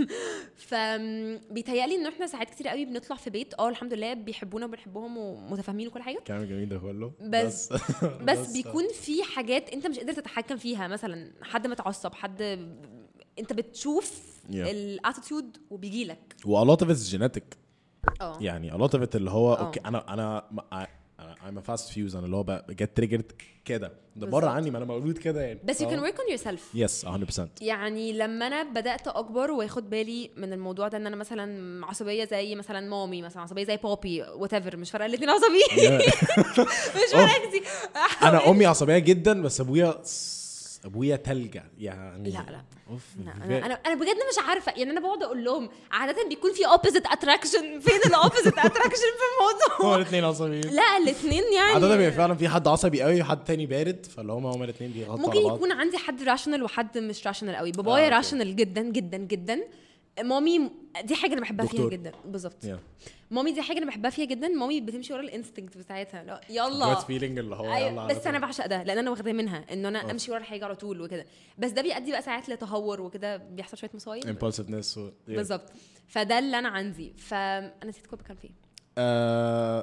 فبيتهيألي ان احنا ساعات كتير قوي بنطلع في بيت اه الحمد لله بيحبونا وبنحبهم ومتفاهمين وكل حاجه كلام جميل ده كله بس بس بيكون في حاجات انت مش قادر تتحكم فيها مثلا حد متعصب حد انت بتشوف Yeah. الاتيتيود وبيجي لك و a lot of it's genetic اه يعني a lot of it اللي هو اه. اوكي انا انا انا I'm a fast fuse انا اللي هو جت triggered كده ده بره بالظبط. عني ما انا مولود كده يعني بس you can work on yourself يس 100% يعني لما انا بدات اكبر واخد بالي من الموضوع ده ان انا مثلا عصبيه زي مثلا مامي مثلا عصبيه زي بابي وات ايفر مش فارقه الاثنين عصبيين مش فارقه كتير انا امي عصبيه جدا بس ابويا ابويا تلجة يعني لا لا اوف لا، انا انا انا بجد مش عارفه يعني انا بقعد اقول لهم عاده بيكون في اوبوزيت اتراكشن فين الاوبوزيت اتراكشن في هو الموضوع الاثنين عصبيين لا الاثنين يعني عادة بيبقى فعلا في حد عصبي قوي وحد تاني بارد فاللي هما هما الاثنين بيغطوا ممكن على بعض يكون عندي حد راشونال وحد مش راشونال قوي آه، بابايا أوكي. راشونال جدا جدا جدا مامي دي حاجه انا بحبها فيها دكتور. جدا بالظبط Yeah. مامي دي حاجه انا بحبها فيها جدا مامي بتمشي ورا الانستنكت بتاعتها لا يلا Gut feeling اللي هو يلا أيوة على بس انا طول. بعشق ده لان انا واخداه منها انه انا آه. امشي ورا الحاجه على طول وكده بس ده بيؤدي بقى ساعات لتهور وكده بيحصل شويه مصايب impulsiveness و... yeah. بالظبط فده اللي انا عندي فانا نسيت كنت بتكلم فيه آه،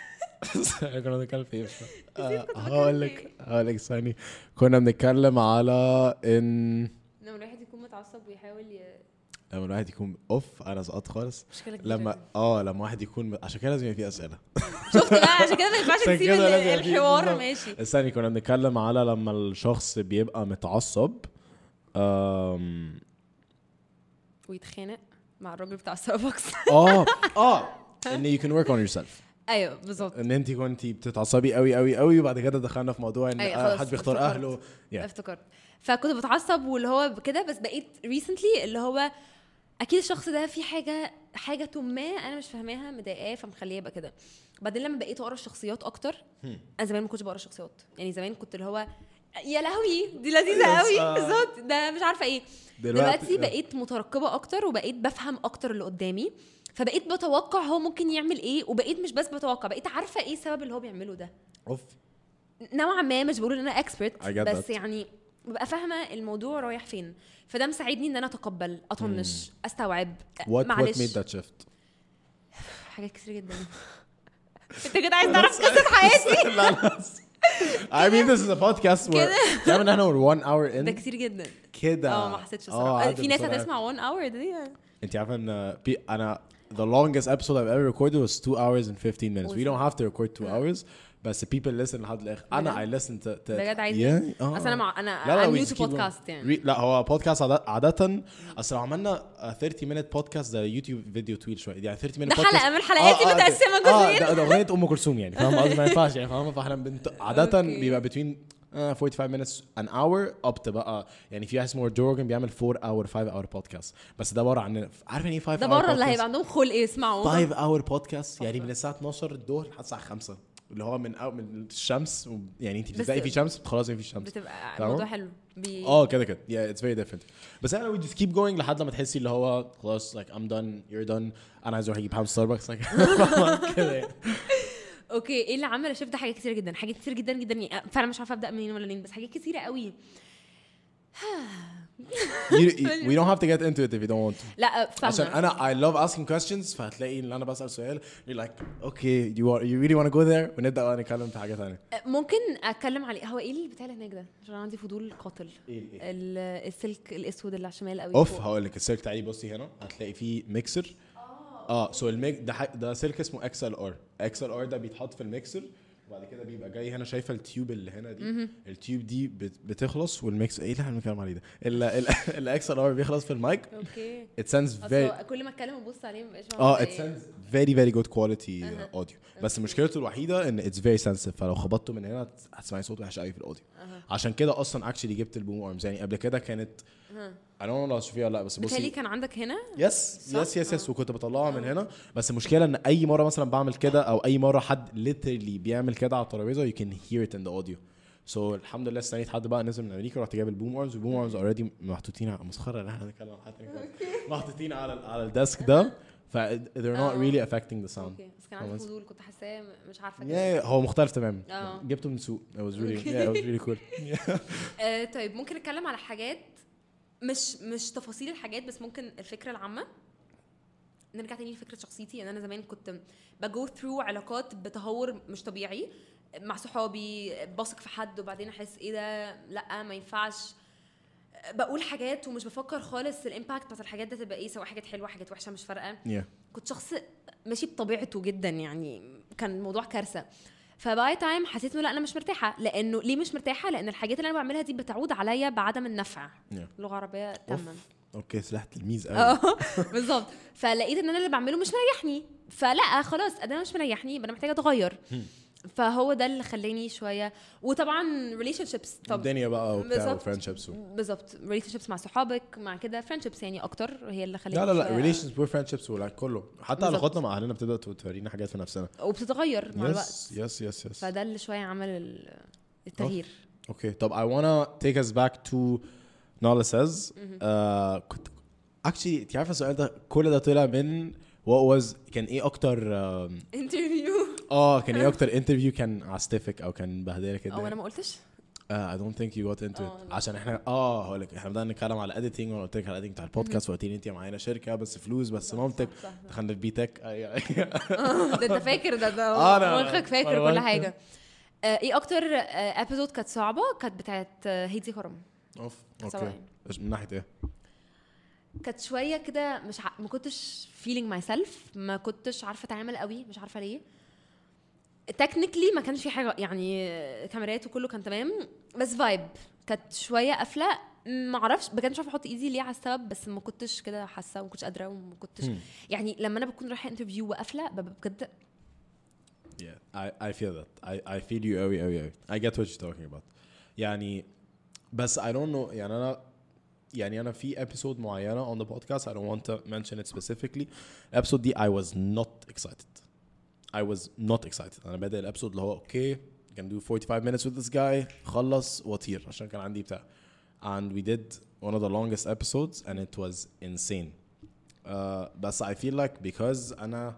كنا بنتكلم في ايه مش فاهم. آه، هقول لك هقول لك ثاني كنا بنتكلم على ان لما الواحد يكون متعصب ويحاول ي... لما الواحد يكون اوف انا سقطت خالص مشكله كبيره لما اه لما واحد يكون عشان كده لازم يبقى في اسئله شفت بقى عشان كده ما ينفعش عشان نسيب كده ال- لازم يبقى في- الحوار بالظبط. ماشي استني كنا بنتكلم على لما الشخص بيبقى متعصب أم... ويتخانق مع الراجل بتاع ستاربكس اه اه ان you can work on yourself ايوه بالظبط ان انت كنتي بتتعصبي قوي قوي قوي وبعد كده دخلنا في موضوع ان أيوة، آه، خلاص، حد بيختار افتكرت. اهله Yeah. افتكرت فكنت بتعصب واللي هو كده بس بقيت ريسنتلي اللي هو اكيد الشخص ده في حاجه حاجه ما انا مش فاهماها مضايقاه فمخليه يبقى كده بعدين لما بقيت اقرا الشخصيات اكتر انا زمان ما كنتش بقرا الشخصيات يعني زمان كنت اللي هو يا لهوي دي لذيذه Yes، قوي آه. بالظبط ده مش عارفه ايه دلوقتي- دلوقتي بقيت مترقبه اكتر وبقيت بفهم اكتر اللي قدامي فبقيت بتوقع هو ممكن يعمل ايه وبقيت مش بس بتوقع بقيت عارفه ايه السبب اللي هو بيعمله ده اوف نوعا ما مش بقول ان انا اكسبرت I get بس that. يعني ببقى فاهمه الموضوع رايح فين فده مساعدني ان انا اتقبل اطنش استوعب what what معلش made that shift حاجات كتير جدا انت كده عايز تعرف قصه حياتي لا لا I mean this is a podcast where تعرف ان احنا we're one hour ده in كتير جدا كده اه ما حسيتش اه الصراحه عدت في ناس بسرعة. هتسمع 1 اور دي انت عارفه ان بي- انا the longest episode I've ever recorded was 2 hours and 15 minutes. We don't have to record 2 hours بس people listen لحد الاخر انا I listen to, to بجد عايز yeah. اه اصل انا مع انا لا لا I'm we new just to keep going. podcast يعني Re- لا هو بودكاست عادة, عادة اصل لو عملنا a 30 minute podcast ده يوتيوب فيديو طويل شويه يعني 30 minute ده podcast حلقة من الحلقات دي متقسمة اه جزئين. ده, ده اغنيه ام كلثوم يعني فاهم قصدي ما ينفعش يعني فاهم فاحنا بنت... عاده أوكي. بيبقى between uh, 45 minutes an hour up to بقى يعني في واحد اسمه جو روجن بيعمل 4 hour 5 hour podcast بس ده بره عننا عارف يعني ايه 5 ده hour بره اللي podcast؟ هيبقى عندهم خلق يسمعوا 5 اور بودكاست يعني من الساعه 12 الظهر لحد الساعه 5 اللي هو من أو من الشمس و- يعني انت بتبداي في شمس خلاص في شمس بتبقى فاهمة؟ الموضوع حلو بي... اه كده كده yeah it's very different بس انا we just keep going لحد لما تحسي اللي هو خلاص like I'm done you're done انا عايز اروح اجيب حاجه ستاربكس كده يعني اوكي ايه اللي عمل اشوف ده حاجات كتير جدا حاجات كتير جدا جدا يعني فعلا مش عارفه ابدا منين ولا منين بس حاجات كتيره قوي You- you- we don't have to get into it if you don't want to لا فاهمه عشان انا I love asking questions فهتلاقي ان انا بسال سؤال you're like okay you are, you really want to go there ونبدا بقى نتكلم في حاجه ثانيه ممكن اتكلم عليه هو ايه اللي بتاع اللي هناك ده عشان أنا عندي فضول قاتل ايه ايه ال- السلك الاسود اللي على الشمال قوي اوف فوق. هقول لك السلك تعالي بصي هنا هتلاقي فيه ميكسر اه سو الميك ده ح- ده سلك اسمه اكس ال ار اكس ال ار ده بيتحط في الميكسر وبعد كده بيبقى جاي هنا شايفه التيوب اللي هنا دي التيوب دي بت- بتخلص والميكس ايه اللي احنا بنتكلم عليه ده الاكس ال ار بيخلص في المايك اوكي it sends very اصل كل ما اتكلم وابص عليه مبقاش فاهمة اه ده it إيه. sends very very good quality uh, audio بس مشكلته الوحيده ان it's very sensitive فلو خبطته من هنا هت- هتسمعي صوت وحش قوي في الاوديو عشان كده اصلا actually جبت البوم ارمز يعني قبل كده كانت I don't know لو تشوفيها ولا لا بس بتهيألي بصي كان عندك هنا يس صح؟ يس يس يس وكنت بطلعها من هنا بس المشكله ان اي مره مثلا بعمل كده او اي مره حد literally بيعمل كده على الترابيزه you can hear it in the audio so الحمد لله استنيت حد بقى نزل من امريكا رحت جايب البوم ارمز والبوم ارمز اوريدي محطوطين على مسخره ان احنا نتكلم عن حاجه تانية خالص. محطوطين على ال- على الديسك ده ف they're not آه. really affecting the sound اوكي بس كان عندي خلاص. فضول كنت حاساه مش عارفه كده yeah, هو مختلف تماما آه. جبته من سوق it was really yeah it was really cool آه طيب ممكن نتكلم على حاجات مش مش تفاصيل الحاجات بس ممكن الفكره العامه نرجع تاني لفكره شخصيتي يعني انا زمان كنت بجو ثرو علاقات بتهور مش طبيعي مع صحابي بثق في حد وبعدين احس ايه ده لا ما ينفعش بقول حاجات ومش بفكر خالص الامباكت بتاعت الحاجات ده تبقى ايه سواء حاجات حلوه حاجات وحشه مش فارقه yeah كنت شخص ماشي بطبيعته جدا يعني كان الموضوع كارثه فباي تايم حسيت انه لا انا مش مرتاحه لانه ليه مش مرتاحه لان الحاجات اللي انا بعملها دي بتعود عليا بعدم النفع yeah لغه عربيه تماما اوكي سلاح تلميذ قوي اه بالظبط فلقيت ان انا اللي بعمله مش مريحني فلا خلاص انا مش مريحني يبقى انا محتاجه اتغير فهو ده اللي خلاني شويه وطبعا ريليشن شيبس طب الدنيا بقى وبتاع بالظبط. وفريندشيبس بالظبط ريليشن شيبس مع صحابك مع كده فريندشيبس يعني اكتر هي اللي خلاني لا لا لا شوية- ريليشنز وفريندشيبس ولا كله حتى بالظبط. علاقاتنا مع اهلنا ابتدت تورينا حاجات في نفسنا وبتتغير مع الوقت يس يس يس يس فده اللي شويه عمل ال- التغيير اوكي طب I wanna take us back to Nala says آه، كنت actually انت عارفه السؤال ده كل ده طلع من what was كان ايه اكتر آم، انترفيو اه كان ايه اكتر انترفيو كان عاستفك او كان بهدلك او انا كده ما قلتش آه I don't think you got into آه، it لا. عشان احنا اه هقول لك احنا بدأنا نتكلم على editing وانا قلت لك على editing بتاع البودكاست وقلت لي انت معانا شركه بس فلوس بس مامتك صح، صح. دخلنا في بي تك ايوه ايوه ده انت فاكر ده ده آه، أنا- مخك فاكر أنا كل فاكر. حاجه آه، ايه اكتر ابيزود كانت صعبه كانت بتاعت آه، هيدي كرم اوف سواء اوكي يعني. إيش من ناحيه ايه؟ كانت شويه كده مش ع... ما كنتش فيلينج ماي سيلف ما كنتش عارفه اتعامل قوي مش عارفه ليه تكنيكلي ما كانش في حاجه يعني آه، كاميرات وكله كان تمام بس فايب كانت شويه قافله ما اعرفش بجد مش عارفه احط ايدي ليه على السبب بس ما كنتش كده حاسه وما كنتش قادره وما كنتش Hmm. يعني لما انا بكون رايحه انترفيو وقافله ببقى بجد Yeah, I, I feel that. I, I feel you أوي أوي أوي. I get what you're talking about. يعني بس I don't know يعني أنا يعني أنا في episode معينة on the podcast I don't want to mention it specifically. episode دي I was not excited. I was not excited. أنا بادئ الابسود اللي هو أوكي can do 45 minutes with this guy خلص وأطير عشان كان عندي بتاع. And we did one of the longest episodes and it was insane. Uh, بس I feel like because أنا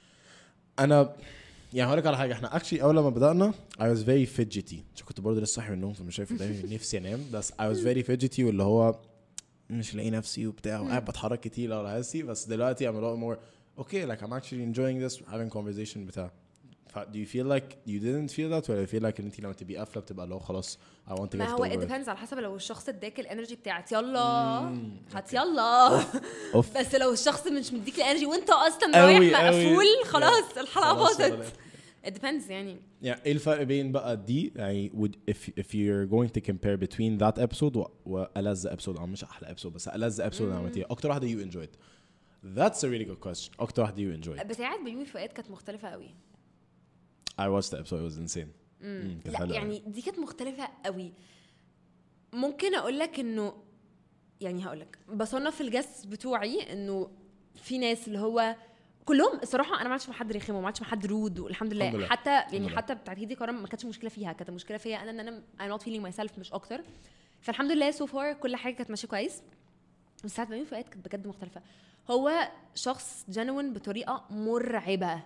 أنا يعني هقول لك على حاجه احنا اكشلي اول لما بدانا I was very fidgety عشان كنت برضه لسه صاحي من النوم فمش شايف قدامي نفسي انام بس I was very fidgety واللي هو مش لاقي نفسي وبتاع وقاعد بتحرك كتير على حاسي بس دلوقتي I'm a lot more okay like I'm actually enjoying this having conversation بتاع ف do you feel like you didn't feel that ولا you feel like ان انت لما تبقي قافله بتبقى اللي هو خلاص I want to get ما it هو over it with. depends على حسب لو الشخص اداك الانرجي بتاعت يلا هات يلا اوف بس لو الشخص مش مديك الانرجي وانت اصلا أوي، رايح أوي. مقفول خلاص الحلقه خلاص ولا باظت it depends يعني يعني ايه الفرق بين بقى دي يعني would if if you're going to compare between that episode و- والذ episode او مش احلى episode بس ألذ episode اللي عملتيها اكتر واحده you enjoyed that's a really good question اكتر واحده you enjoyed بتاعت بيومي فؤاد كانت مختلفه قوي I watched the episode it was insane مم، كانت لا حلوة أوي. يعني دي كانت مختلفة قوي ممكن اقول لك انه يعني هقول لك بصنف الجس بتوعي انه في ناس اللي هو كلهم الصراحه انا ما عادش مع حد رخم وما عادش مع حد رود والحمد لله, الحمد لله. حتى يعني لله. حتى بتاعت هيدي كرم ما كانتش مشكله فيها كانت المشكله فيا انا ان انا I'm not feeling myself مش اكتر فالحمد لله سو فار كل حاجه كانت ماشيه كويس بس ساعه بيومي فؤاد كانت بجد مختلفه هو شخص جنوين بطريقه مرعبه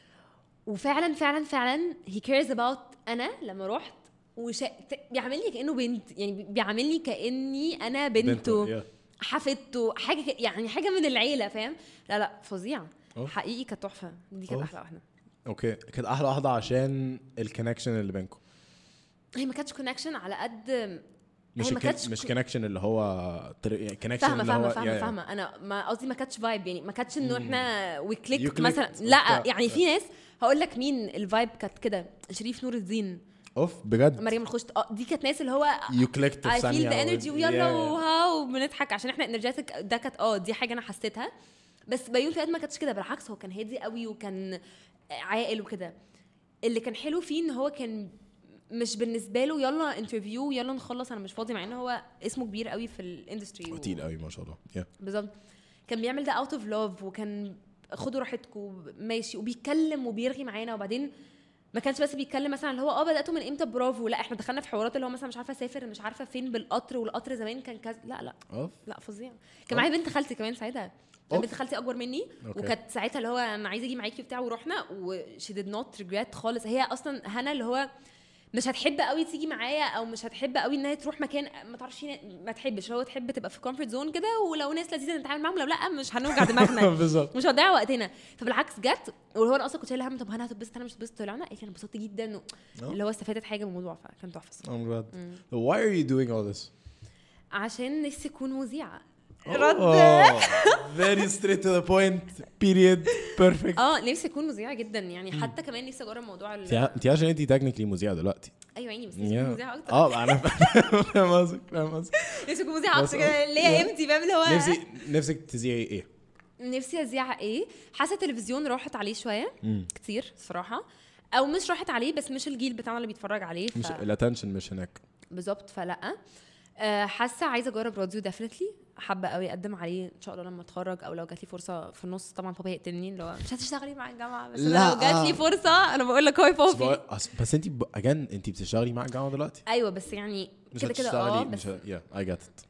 وفعلا فعلا فعلا he cares about انا لما رحت وشا... ت- بيعاملني كانه بنت يعني بيعاملني كاني انا بنته بنته، yeah. حفيدته حاجه ك... يعني حاجه من العيله فاهم لا لا فظيع أوه. حقيقي كانت تحفه دي كانت أوه. احلى واحده اوكي كانت احلى واحده عشان الكونكشن اللي بينكم هي ما كانتش كونكشن على قد مش هي ما الكن- كانتش مش كو- كونكشن اللي هو كونكشن فاهمه اللي هو فاهمه فاهمه yeah, yeah. فاهمه انا ما قصدي ما كانتش فايب يعني ما كانتش انه مم. احنا وي You كليك clicked مثلا وبتاع. لا يعني في ناس هقول لك مين الفايب كانت كده شريف نور الدين اوف بجد مريم الخشت اه دي كانت ناس اللي هو يو كليكت في اي فيل ثانيه ذا و- انرجي ويلا yeah. وهاو بنضحك عشان احنا انرجيتك ده كانت اه دي حاجه انا حسيتها بس بيومي فؤاد ما كانتش كده بالعكس هو كان هادي قوي وكان عاقل وكده اللي كان حلو فيه ان هو كان مش بالنسبه له يلا انترفيو يلا نخلص انا مش فاضي مع ان هو اسمه كبير قوي في الاندستري تقيل قوي ما شاء الله yeah. بالظبط كان بيعمل ده اوت اوف لاف وكان خدوا راحتكم ماشي وبيتكلم وبيرغي معانا وبعدين ما كانش بس بيتكلم مثلا اللي هو اه بداتوا من امتى برافو لا احنا دخلنا في حوارات اللي هو مثلا مش عارفه اسافر مش عارفه فين بالقطر والقطر زمان كان كذا لا لا اوف لا فظيع كان معايا بنت خالتي كمان ساعتها كان أوف. بنت خالتي اكبر مني أوكي. وكانت ساعتها اللي هو انا عايزه اجي معاكي وبتاع ورحنا وشي ديد نوت ريجريت خالص هي اصلا هنا اللي هو مش هتحب قوي تيجي معايا او مش هتحب قوي ان هي تروح مكان ما تعرفش ما تحبش هو تحب تبقى في كومفورت زون كده ولو ناس لذيذه نتعامل معاهم لو لا مش هنوجع دماغنا بالظبط مش هنضيع وقتنا فبالعكس جت واللي هو انا اصلا كنت شايله هم طب انا هتتبسط انا مش هتبسط طلعنا قالت لي انا انبسطت جدا و... آه. اللي هو استفادت حاجه من الموضوع فكان تحفه الصراحة. I'm glad why are you doing all this عشان نفسي اكون مذيعه Oh, very straight to the point period perfect اه نفسي اكون مذيعه جدا يعني حتى كمان نفسي اجرب موضوع ال... انت انت عشان انت تكنيكلي مذيعه دلوقتي ايوه يعني بس نفسي اكون Yeah. مذيعه اكتر اه انا فاهم قصدك فاهم قصدك نفسي اكون مذيعه بس اكتر كده آه. ليا Yeah. قيمتي فاهم اللي هو نفسي نفسك تذيعي ايه؟ نفسي اذيع ايه حاسه التلفزيون راحت عليه شويه مم. كتير الصراحه او مش راحت عليه بس مش الجيل بتاعنا اللي بيتفرج عليه ف... مش الاتنشن مش هناك بالظبط فلا آه، حاسه عايزه اجرب راديو ديفنتلي حابه قوي اقدم عليه ان شاء الله لما اتخرج او لو جات لي فرصه في النص طبعا بابا يقتلني اللي هو مش هتشتغلي مع الجامعه بس لا. لا. لو جات لي فرصه انا بقول لك هاي بس, بابي بقول- أص- بس انت اجان انت بتشتغلي مع الجامعه دلوقتي ايوه بس يعني مش كده كده هتشتغلي اه بس مش يا اي جت ات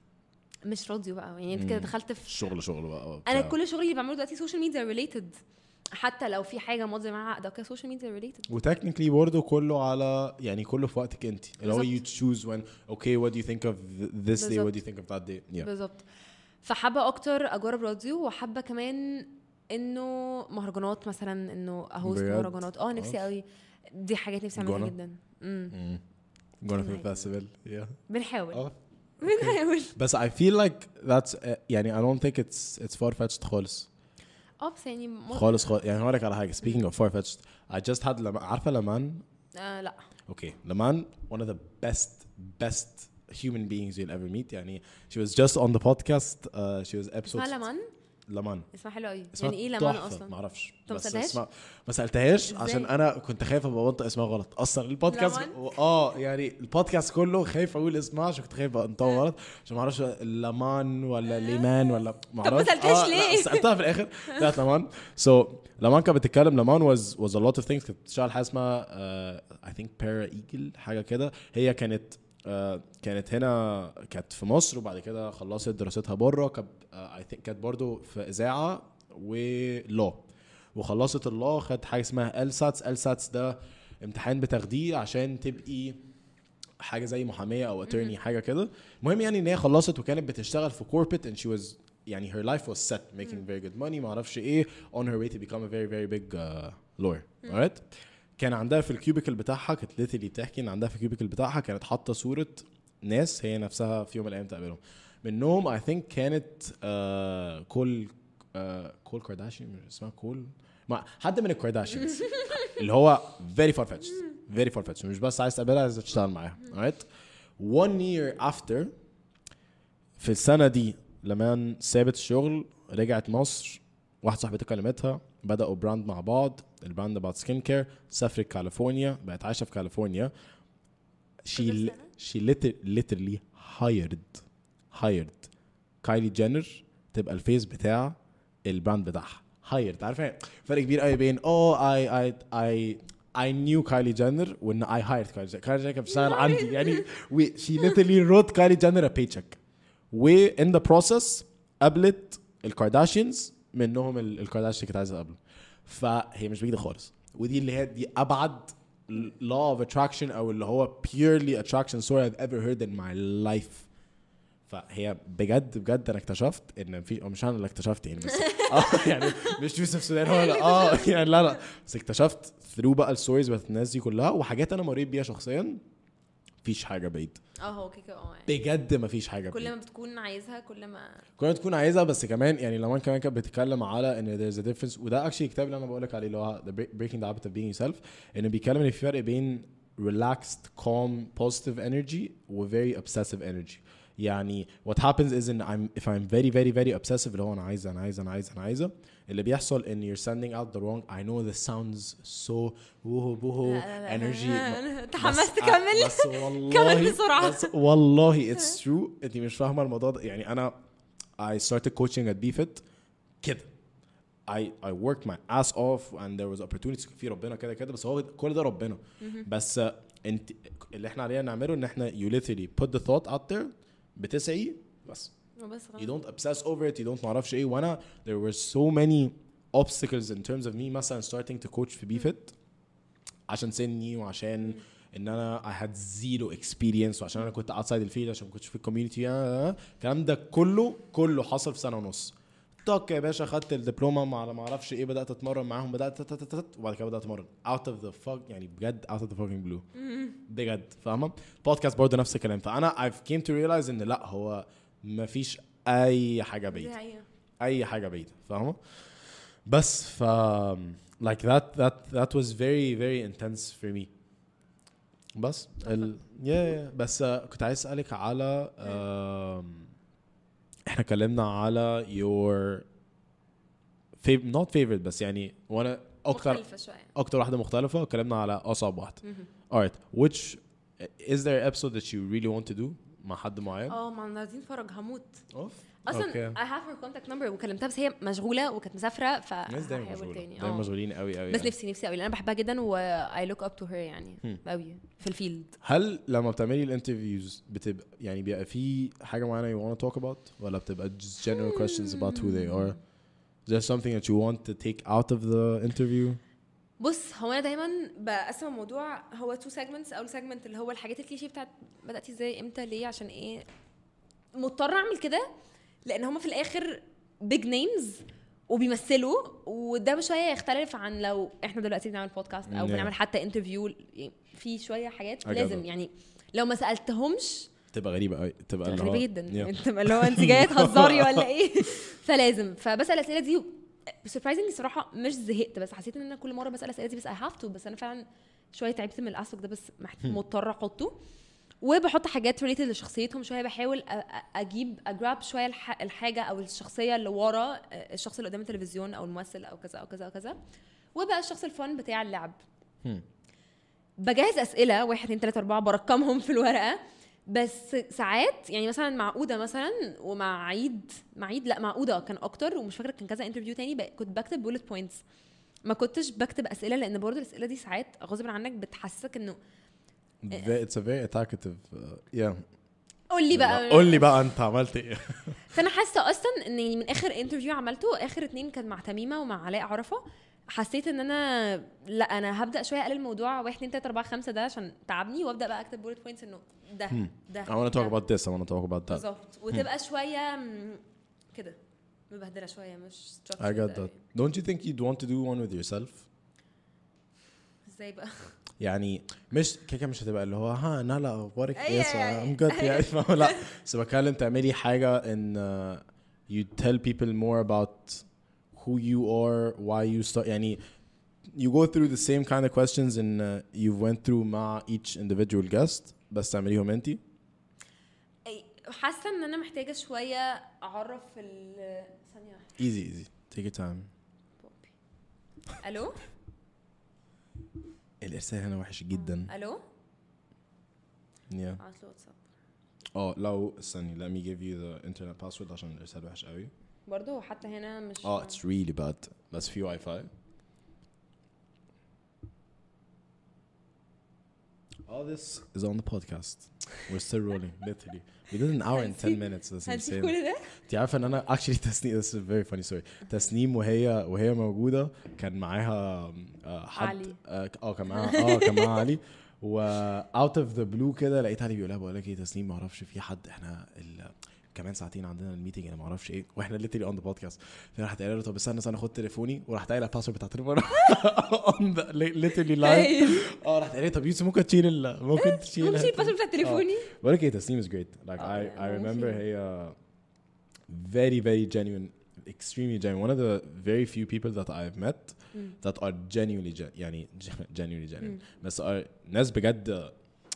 مش راديو بقى يعني انت كده دخلت في الشغل شغل بقى انا وبتاع. كل شغلي اللي بعمله دلوقتي سوشيال ميديا ريليتد حتى لو في حاجه ماضي معاها عقد او كده سوشيال ميديا ريليتد وتكنيكلي برضه كله على يعني كله في وقتك انت اللي هو بالظبط. you choose when okay what do you think of th- this day what بالظبط. do you think of that day yeah بالظبط فحابه اكتر اجرب راديو وحابه كمان انه مهرجانات مثلا انه اهوست بجد؟ مهرجانات اه نفسي أوف. قوي دي حاجات نفسي اعملها جونا؟ جدا امم mm. going to the festival yeah بنحاول اه بنحاول بس I feel like that's uh, يعني I don't think it's it's far fetched خالص اه بس يعني م... خالص خالص يعني هقول لك على حاجه speaking of far fetched I just had لما عارفه لمان آه لا Okay, Laman, one of the best, best human beings you'll ever meet. يعني she was just on the podcast. Uh, she was episode. اسمها لمن لمان. اسمها حلو قوي اسمها يعني ايه لمن تحفة، اصلا ما اعرفش طب ما بس سألتهاش؟ اسمها ما سالتهاش إزاي؟ عشان انا كنت خايف ابقى بنطق اسمها غلط اصلا البودكاست لمن؟ اه يعني البودكاست كله خايف اقول اسمها عشان كنت خايف انطقه غلط عشان ما اعرفش لمان ولا ليمان ولا ما طب ما اعرفش سألتهاش لا، ليه؟ سالتها في الاخر طلعت لمان سو لمان كانت بتتكلم لمان was was a lot of things كانت بتشتغل حاجه اسمها uh, I think para eagle حاجه كده هي كانت آه، كانت هنا كانت في مصر وبعد كده خلصت دراستها بره كانت اي ثينك كانت برضو في اذاعه ولو وخلصت الله خدت حاجه اسمها الساتس الساتس ده امتحان بتاخديه عشان تبقي حاجه زي محاميه او اتورني حاجه كده المهم يعني ان هي خلصت وكانت بتشتغل في كوربت and she was يعني her life was set making very good money ما اعرفش ايه on her way to become a very very big uh, lawyer alright كان عندها في الكيوبيكل بتاعها كانت ليتلي بتحكي ان عندها في الكيوبيكل بتاعها كانت حاطه صوره ناس هي نفسها في يوم من الايام تقابلهم منهم اي ثينك كانت آه كول آه كول كارداشيان مش اسمها كول ما حد من الكارداشيانز اللي هو فيري فار فيتش فيري فار فيتش مش بس عايز تقابلها عايز تشتغل معاها alright one year after في السنه دي لما سابت الشغل رجعت مصر واحده صاحبتي كلمتها بداوا براند مع بعض البراند بعد سكين كير سافرت كاليفورنيا بقت عايشه في كاليفورنيا she كل she liter- literally hired hired كايلي جينر تبقى الفيس بتاع البراند بتاعها hired عارفه إيه؟ فرق كبير قوي بين اه اي اي اي I knew كايلي جينر وان I hired كايلي جينر كايلي جينر كانت بتشتغل عندي يعني we, she literally wrote كايلي جينر a paycheck و in the process قابلت الكارداشيانز منهم ال- الكارداشيان اللي كانت عايزه تقابله فهي مش بعيده خالص ودي اللي هي دي ابعد law of attraction او اللي هو purely attraction story I've ever heard in my life فهي بجد بجد انا اكتشفت ان في أو مش انا اللي اكتشفت يعني بس اه يعني مش يوسف سودان هو اللي- اه يعني لا لا بس اكتشفت ثرو بقى الستوريز بتاعت الناس دي كلها وحاجات انا مريت بيها شخصيا مفيش حاجه بعيد اه هو كده اه يعني. بجد مفيش حاجه بعيد كل ما بتكون عايزها كل ما كل ما تكون عايزها بس كمان يعني لما كمان كانت بتتكلم على ان there's a difference وده اكشلي الكتاب اللي انا بقول لك عليه اللي هو the Break- breaking the habit of being yourself انه بيتكلم ان في فرق بين relaxed calm positive energy و very obsessive energy يعني what happens is ان I'm if I'm very very very obsessive اللي هو انا عايزه انا عايزه انا عايزه انا عايزه اللي بيحصل ان you're sending out the wrong I know this sounds so بوهو بوهو لا، لا، لا. energy أنا بس- تحمست كمل بس والله كمل بسرعة. بس والله it's true انت مش فاهمه الموضوع ده يعني انا I started coaching at BFIT كده I I worked my ass off and there was opportunities في ربنا كده كده بس هو كل ده ربنا بس uh, انت اللي احنا علينا نعمله ان احنا you literally put the thought out there بتسعي بس بس you don't obsess over it you don't معرفش ايه وانا there were so many obstacles in terms of me مثلا starting to coach في BFIT عشان سني وعشان ان انا I had zero experience وعشان انا كنت outside الفيلد عشان ما كنتش في الكوميونتي الكلام ده كله كله حصل في سنه ونص طق يا باشا خدت الدبلومه مع ما اعرفش ايه بدات اتمرن معاهم بدات تت- تت- تت- وبعد كده بدات اتمرن out of the fuck يعني بجد out of the fucking blue بجد فاهمه بودكاست برضه نفس الكلام فانا I've came to realize ان لا هو ما فيش اي حاجه دي بعيده حقيقة. اي حاجه بعيده فاهمه بس ف like that that that was very very intense for me بس ال yeah, yeah. بس uh, كنت عايز اسالك على um, احنا اتكلمنا على your fav- not favorite بس يعني وانا اكتر مختلفة شوية اكتر واحده مختلفه اتكلمنا على اصعب واحده alright which is there an episode that you really want to do مع حد معين اه مع ناردين فرج هموت اوف اصلا اوكي I have her contact number وكلمتها بس هي مشغولة وكانت مسافرة ف الناس دايما هحاول مشغوله تاني دايما اه مشغولين قوي قوي بس يعني. نفسي نفسي قوي لان انا بحبها جدا و I look up to her يعني قوي في الفيلد هل لما بتعملي الانترفيوز بتبقى يعني بيبقى في حاجه معينه you want to talk about ولا بتبقى just general questions about who they are is there something that you want to take out of the interview بص هو انا دايما بقسم الموضوع هو تو سيجمنتس اول سيجمنت اللي هو الحاجات الكليشيه بتاعت بداتي ازاي امتى ليه عشان ايه مضطره اعمل كده لان هما في الاخر بيج نيمز وبيمثلوا وده بشويه يختلف عن لو احنا دلوقتي بنعمل بودكاست او Yeah. بنعمل حتى انترفيو في شويه حاجات I get لازم it. يعني لو ما سالتهمش تبقى غريبه قوي تبقى اللي غريبه هو جدا Yeah. يعني تبقى اللي هو انت جايه تهزري ولا ايه فلازم فبسال الاسئله دي سربرايزنجلي صراحه مش زهقت بس حسيت ان انا كل مره بسال الاسئله دي بس اي هاف تو بس انا فعلا شويه تعبت من الاسك ده بس محت- مضطره احطه وبحط حاجات ريليتد لشخصيتهم شويه بحاول أ- أ- اجيب اجراب شويه الح- الحاجه او الشخصيه اللي ورا آه، الشخص اللي قدام التلفزيون او الممثل او كذا او كذا او كذا وبقى الشخص الفن بتاع اللعب Hmm. بجهز اسئله واحد اتنين تلاته اربعه برقمهم في الورقه بس ساعات يعني مثلا مع اوده مثلا ومع عيد مع عيد لا مع اوده كان اكتر ومش فاكره كان كذا انترفيو تاني بق- كنت بكتب بولت بوينتس ما كنتش بكتب اسئله لان برضه الاسئله دي ساعات غصب عنك بتحسسك انه Ve- it's a very attacative uh, yeah قول لي بقى قول لي بقى انت عملت ايه فانا حاسه اصلا ان يعني من اخر انترفيو عملته اخر اتنين كان مع تميمه ومع علاء عرفه حسيت ان انا لا انا هبدا شويه اقلل الموضوع واحد اتنين تلاته اربعه خمسه ده عشان تعبني وابدا بقى اكتب بولت بوينتس انه ده ده I want to talk ده. about this I want to talk about that بالظبط وتبقى شويه مم، كده مبهدله شويه مش I got that don't you think you'd want to do one with yourself ازاي بقى يعني مش كده مش هتبقى اللي هو ها نالا اخبارك أيوة، يس أيوة. ام جود يعني فاهمة؟ لا بس بتكلم تعملي حاجه ان uh, you tell people more about who you are why you start يعني you go through the same kind of questions and uh, you went through مع each individual guest بس تعمليهم انت أي- حاسه ان انا محتاجه شويه اعرف ال ثانيه واحده easy easy take your time الو الارسال هنا وحش جدا الو yeah. ابعت له واتساب اه لو استني let me give you the internet password عشان الارسال وحش قوي برضه هو حتى هنا مش اه it's really bad بس في واي فاي All this is on the podcast. We're still rolling, literally. We did an hour and 10 minutes. That's هنسيب insane. كل ده انت عارفه ان انا actually تسنيم this is a very funny story. تسنيم وهي وهي موجوده كان معاها آه، حد علي. اه آه، كان معاها اه كان معاها علي و out of the blue كده لقيت علي بيقول لها بقول لك ايه تسنيم ما اعرفش في حد احنا ال... كمان ساعتين عندنا الميتنج انا ما اعرفش ايه واحنا literally on the podcast فراحت قايله له طب استنى استنى خد تليفوني وراحت قايله الباسورد بتاع تليفوني on the literally live اه راحت قايله لي طب يوسف ممكن تشيل ال... ممكن تشيل ممكن تشيل الباسورد بتاع تليفوني بقول لك ايه تسنيم is great like اه، I I يعني remember ممكن. هي very very genuine extremely genuine one of the very few people that I've met that are genuinely gen يعني genuinely genuine بس are ناس بجد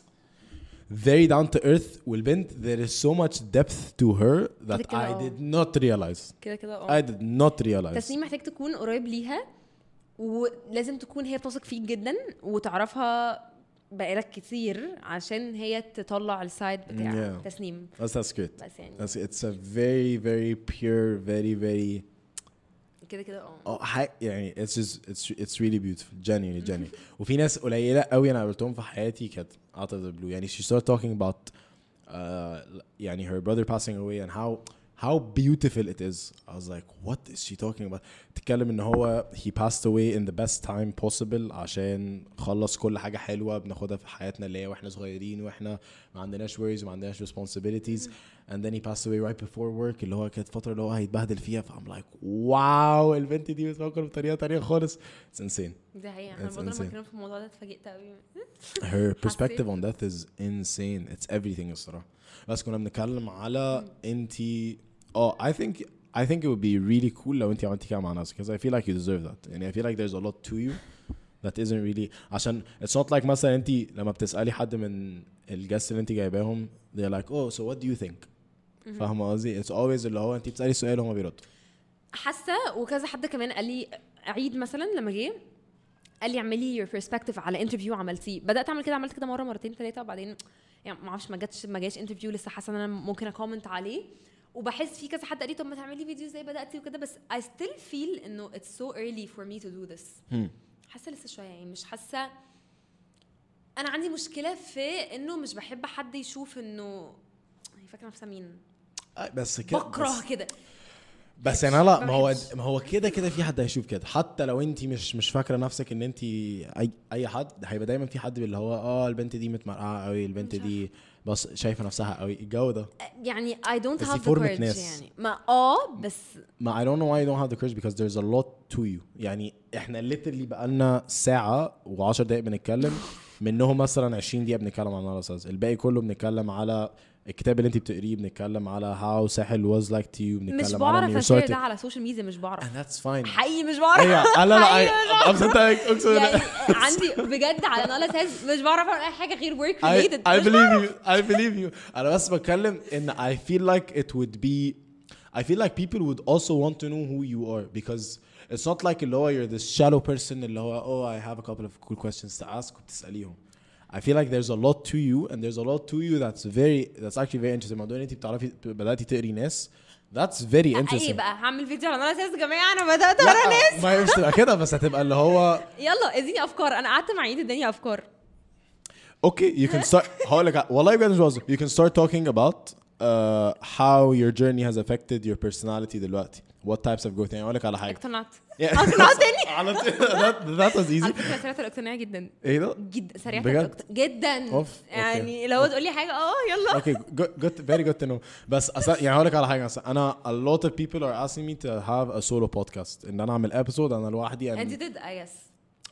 very down to earth والبنت there is so much depth to her that كده كده I اه. did not realize كده كده اه I did not realize تسنيم محتاج تكون قريب ليها ولازم تكون هي بتثق فيك جدا وتعرفها بقالك كتير عشان هي تطلع السايد بتاع Yeah. تسنيم that's that's great بس يعني that's it's a very very pure very very كده كده اه اه حاجة يعني it's just it's it's really beautiful genuinely genuinely وفي ناس قليلة قوي انا قابلتهم في حياتي كانت out of the blue يعني she started talking about uh, يعني her brother passing away and how how beautiful it is I was like what is she talking about تتكلم ان هو he passed away in the best time possible عشان خلص كل حاجة حلوة بناخدها في حياتنا اللي هي واحنا صغيرين واحنا ما عندناش worries وما عندناش responsibilities and then he passed away right before work اللي هو كانت فترة اللي هو هيتبهدل فيها فأم like واو البنت دي بتفكر بطريقة تانية خالص it's insane ده حقيقة انا It's برضه لما insane. اتكلمت في الموضوع ده اتفاجئت قوي her perspective حسيت. on death is insane it's everything الصراحة بس كنا بنتكلم على انتي اه I think I think it would be really cool لو انتي عملتي كده مع نفسك because I feel like you deserve that يعني I feel like there's a lot to you that isn't really عشان it's not like مثلا انتي لما بتسألي حد من الجست اللي انتي جايباهم they're like oh so what do you think فاهمة قصدي it's always اللي هو انتي بتسألي سؤال وهما بيردوا حاسه وكذا حد كمان قال لي عيد مثلا لما جه قال لي اعملي يور برسبكتيف على انترفيو عملتيه بدات اعمل كده عملت كده مره مرتين ثلاثه وبعدين يعني ما اعرفش ما جاتش ما جاش انترفيو لسه حاسه ان انا ممكن اكومنت عليه وبحس في كذا حد قال لي طب ما تعملي فيديو زي بداتي وكده بس I still feel انه it's so early for me to do this هم. حاسه لسه شويه يعني مش حاسه انا عندي مشكله في انه مش بحب حد يشوف انه هي فاكره نفسها مين آه، بس كده بكره بس- كده بس يعني لا ما ما هو بحبش. ما هو كده كده في حد هيشوف كده حتى لو انت مش مش فاكره نفسك ان انت اي اي حد هيبقى دايما في حد اللي هو اه البنت دي متمرقعه قوي البنت مش دي بس شايفه نفسها قوي الجو ده يعني I don't بس have دي the فورمة courage ناس. يعني ما اه بس ما I don't know why you don't have the courage because there's a lot to you يعني احنا literally بقالنا ساعة و10 دقايق بنتكلم منهم مثلا 20 دقيقة بنتكلم عن الاساس الباقي كله بنتكلم على الكتاب اللي انت بتقريه بنتكلم على how ساحل was like to you بنتكلم مش على بعرف your اشير sorting. ده على السوشيال ميديا مش بعرف and that's fine حقيقي مش بعرف ايوه لا لا حقيقي لا I'm صدقك اقسم بالله يعني عندي بجد على نالا تاز مش بعرف اعمل اي حاجه غير work I, related I مش believe you I believe you انا بس بتكلم ان I feel like it would be I feel like people would also want to know who you are because it's not like اللي هو you're this shallow person اللي هو oh I have a couple of cool questions to ask وبتسأليهم I feel like there's a lot to you and there's a lot to you that's very that's actually very interesting موضوع ان انت بتعرفي بدأتي تقري ناس that's very ايه interesting بقى هعمل فيديو على نالا تاز يا جماعه انا بدات اقرا ناس لا ما هي مش تبقى كده بس هتبقى اللي هو يلا اديني افكار انا قعدت مع عيد اداني افكار Okay, you can start. هقول لك والله بجد مش بهزر. You can start talking about uh, how your journey has affected your personality دلوقتي. What types of growth يعني اقول لك على حاجة. اقتنعت Yeah. اقنعتني على طول- that, that was easy. على فكره سريعه الاقتناع جدا ايه ده؟ جدا سريعه بجد؟ الاقتناع جدا أوف، أوكي. يعني لو تقول لي حاجه اه يلا Okay, good, good, very good to know. بس أصلا يعني هقول لك على حاجة أصلا أنا a lot of people are asking me to have a solo podcast إن أنا أعمل episode أنا لوحدي انت and did I guess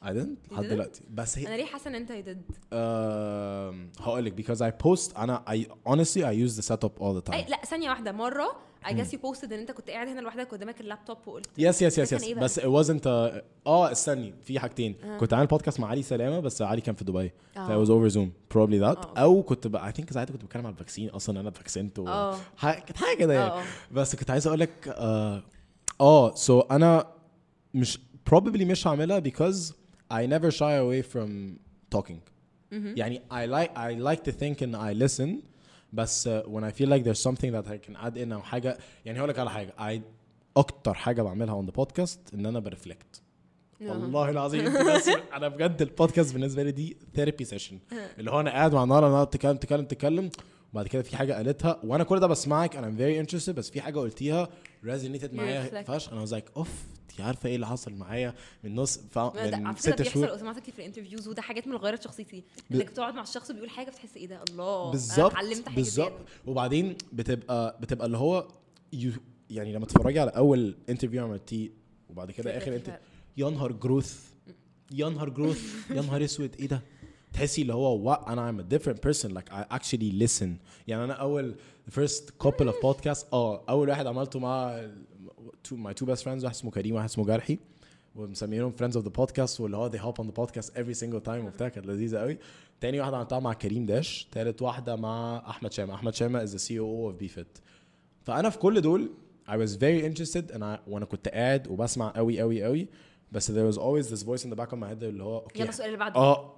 I didn't لحد didn't؟ دلوقتي بس هي انا ليه حاسه ان انت you did um, هقول لك because I post انا I honestly I use the setup all the time اي لا ثانيه واحده مره I guess you posted ان انت كنت قاعد هنا لوحدك قدامك اللابتوب وقلت يس يس ده يس كان يس إيه بقى؟ بس it wasn't a... اه استني في حاجتين كنت عامل بودكاست مع علي سلامه بس علي كان في دبي ف آه. it was over Zoom probably that آه. او كنت ب... I think ساعتها كنت بتكلم على الفاكسين اصلا انا اتفاكسنت و... آه. ح- كانت حاجه كده آه، آه. يعني بس كنت عايز اقول لك اه اه so انا مش probably مش هعملها because I never shy away from talking يعني I like I like to think ان I listen بس uh, when I feel like there's something that I can add in او حاجه يعني هقول لك على حاجه I اكتر حاجه بعملها on the podcast ان انا برفلكت والله العظيم انت بس انا بجد البودكاست بالنسبه لي دي ثيرابي سيشن اللي هو انا قاعد مع نارا نقعد تتكلم تتكلم تتكلم وبعد كده في حاجه قالتها وانا كل ده بسمعك انا فيري انترستد بس في حاجه قلتيها ريزونيتد معايا reflect. فشخ انا واز like اوف انت عارفه ايه اللي حصل معايا من نص ف... ده من على فكره ست بيحصل شهور اوتوماتيكلي في الانترفيوز وده حاجات من اللي غيرت شخصيتي انك بتقعد مع الشخص بيقول حاجه بتحس ايه ده الله أنا بالظبط اتعلمت حاجه بالظبط زيادة. وبعدين بتبقى بتبقى اللي هو يو يعني لما تتفرجي على اول انترفيو عملتيه وبعد كده فكرة اخر انت فيها. يا نهار جروث يا نهار جروث يا نهار اسود ايه ده تحسي اللي هو وا انا I'm a different person like I actually listen يعني انا اول first couple of podcasts اه اول واحد عملته مع ال- two, my two best friends واحد اسمه كريم واحد اسمه جرحي ومسمينهم friends of the podcast واللي هو they hop on the podcast every single time وبتاع كانت لذيذه قوي تاني واحده عملتها مع كريم داش تالت واحده مع احمد شامه احمد شامه is the CEO of BFit فانا في كل دول I was very interested and I, وانا كنت قاعد وبسمع قوي قوي قوي بس there was always this voice in the back of my head اللي هو اوكي يلا السؤال اللي بعده اه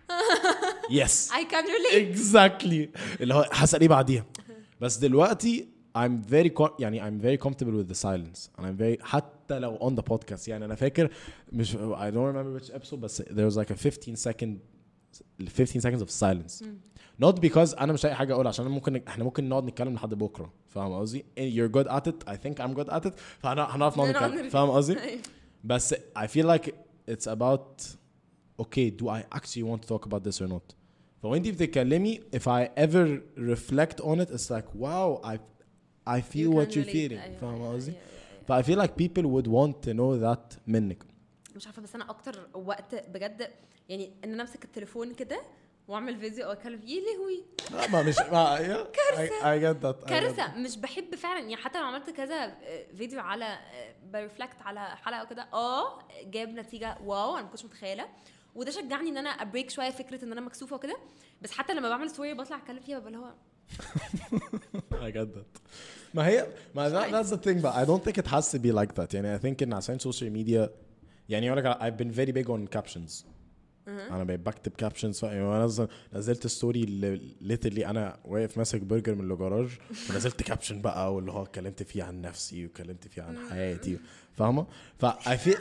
يس I can relate exactly اللي هو هسأل ايه بعديها بس دلوقتي I'm very co- يعني I'm very comfortable with the silence and I'm very حتى لو on the podcast يعني انا فاكر مش I don't remember which episode بس there was like a 15 second 15 seconds of silence not because انا مش لاقي حاجه اقول عشان أنا ممكن احنا ممكن نقعد نتكلم لحد بكره فاهم قصدي you're good at it I think I'm good at it فانا هنعرف نقعد نقعد نتكلم نرغي. فاهم قصدي أيوة. بس I feel like it's about okay do I actually want to talk about this or not فوانتي بتتكلمي if I ever reflect on it it's like wow I I feel You what can you're relate. feeling أيوة، فاهم أيوة، قصدي؟ أيوة، أيوة. ف I feel like people would want to know that منك مش عارفه بس انا اكتر وقت بجد يعني ان انا امسك التليفون كده واعمل فيديو او اتكلم فيه لهوي لا ما مش ما yeah, I, I get that I get كارثه مش بحب فعلا يعني حتى لو عملت كذا فيديو على برفلكت على حلقه وكده اه جاب نتيجه واو انا ما كنتش متخيله وده شجعني ان انا ابريك شويه فكره ان انا مكسوفه وكده بس حتى لما بعمل ستوري بطلع اتكلم فيها ببقى اللي هو I get that. ما هي ما that, that's the thing but I don't think it has to be like that يعني I think ان عشان social media يعني اقول لك I've been very big on captions انا بقيت بكتب كابشنز يعني انا أصلاً نزلت ستوري ليترلي انا واقف ماسك برجر من الجراج ونزلت كابشن بقى واللي هو اتكلمت فيه عن نفسي واتكلمت فيه عن حياتي فاهمه؟ ف I feel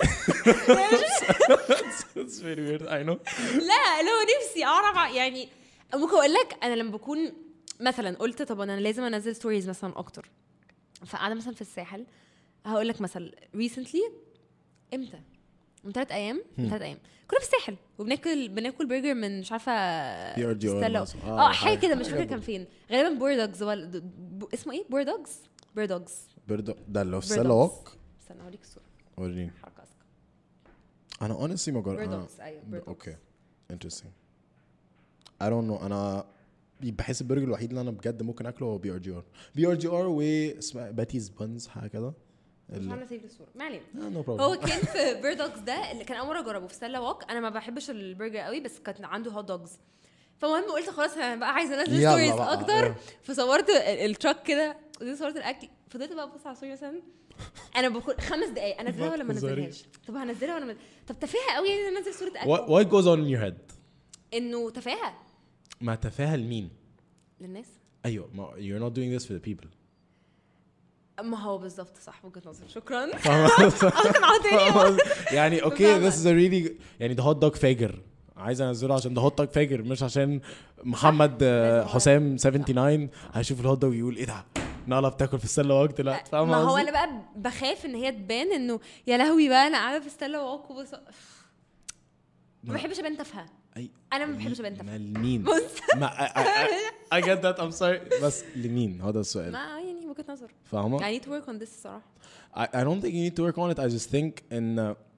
it's very weird I know لا لو نفسي اعرف ع- يعني ممكن اقول لك انا لما بكون مثلا قلت طب انا لازم انزل ستوريز مثلا اكتر فقاعده مثلا في الساحل هقول لك مثلا ريسنتلي امتى؟ من ثلاث ايام من ثلاث ايام كنا في الساحل وبناكل بناكل برجر من مش عارفه PRG ستيلا مثلاً. اه آه، حاجه حاجة- كده مش حاجة فاكره بو- كان فين غالبا بوردوجز ولا ب- اسمه ايه بوردوجز بوردوجز برضه ده اللي هو في Bird سله dogs. ووك استنى اوريك الصوره وريني حركه اذكى انا honestly ما جربت بيردوجز ايوه بيردوجز اوكي interesting I don't know انا بحس البرجر الوحيد اللي انا بجد ممكن اكله هو بي ار جي ار بي ار جي ار واسمها باتيز بانز حاجه كده مش عامله سيف للصوره ما علينا نو بروبلم هو كان في بيردوجز ده اللي كان اول مره اجربه في ستيلا ووك انا ما بحبش البرجر قوي بس كان عنده هوت دوجز فالمهم قلت خلاص انا بقى عايزه انزل يلا ستوريز بقى، اكتر آه. فصورت ال- التراك كده ودي صورت الاكل فضلت بقى ابص على الصوري مثلا انا بكون خمس دقايق انزلها ولا ما بتهزري. انزلهاش طب هنزلها ولا ما طب تفاهه قوي يعني انزل صوره اكل what, what goes on in your head انه تفاهه ما تفاهل مين للناس ايوه ما you're not doing this for the people ما هو بالظبط صح وجهه نظر شكرا فاهمة؟ اقنعتني يعني اوكي فاهمة. this is a really يعني ده هوت دوج فاجر عايز انزله عشان ده هوت دوج فاجر مش عشان محمد آه، لازم حسام 79 هيشوف الهوت دوج يقول ايه ده نالا بتاكل في السله وقت لا فاهمه ما هو قصدي؟ انا بقى بخاف ان هي تبان انه يا لهوي بقى انا قاعده في ستيلا ووك وبص ما بحبش ابان تافهه أي انا ما بحبش ابان تافهه ما لمين بص ما I, I, I, I get that I'm sorry بس لمين هذا السؤال ما يعني وجهه نظر فاهمة I need to work on this الصراحه I, I don't think you need to work on it I just think ان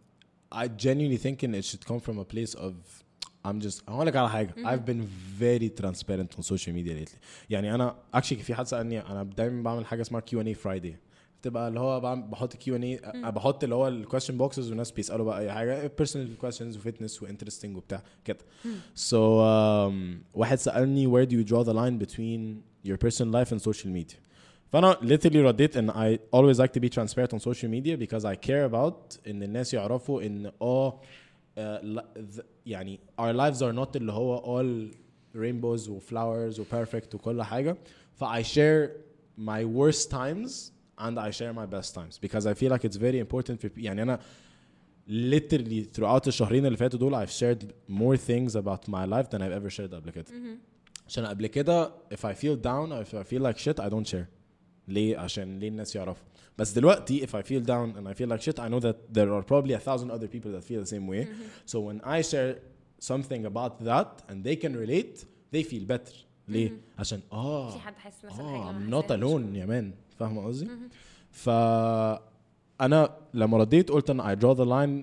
I genuinely think it should come from a place of I'm just هقول لك على حاجه I've been very transparent on social media lately يعني انا actually في حد سالني انا دايما بعمل حاجه اسمها كيو ان اي فرايداي بتبقى اللي هو بعمل بحط كيو ان اي بحط اللي هو الكويشن بوكسز والناس بيسالوا بقى اي حاجه personal questions وفتنس وانترستنج وبتاع كده so um, واحد سالني where do you draw the line between your personal life and social media فانا literally رديت ان I always like to be transparent on social media because I care about ان الناس يعرفوا ان اه آه، لا- th- يعني our lives are not اللي هو all rainbows و flowers و perfect وكل حاجة ف I share my worst times and I share my best times because I feel like it's very important for يعني أنا literally throughout الشهرين اللي فاتوا دول I've shared more things about my life than I've ever shared قبل كده عشان قبل كده if I feel down or if I feel like shit I don't share ليه عشان ليه الناس يعرفوا بس دلوقتي if I feel down and I feel like shit I know that there are probably a thousand other people that feel the same way so when I share something about that and they can relate they feel better ليه عشان اه في حد حاسس نفس الحاجه اه وأنا I'm not حاساها. alone يا مان فاهمه قصدي؟ ف انا لما رديت قلت ان I draw the line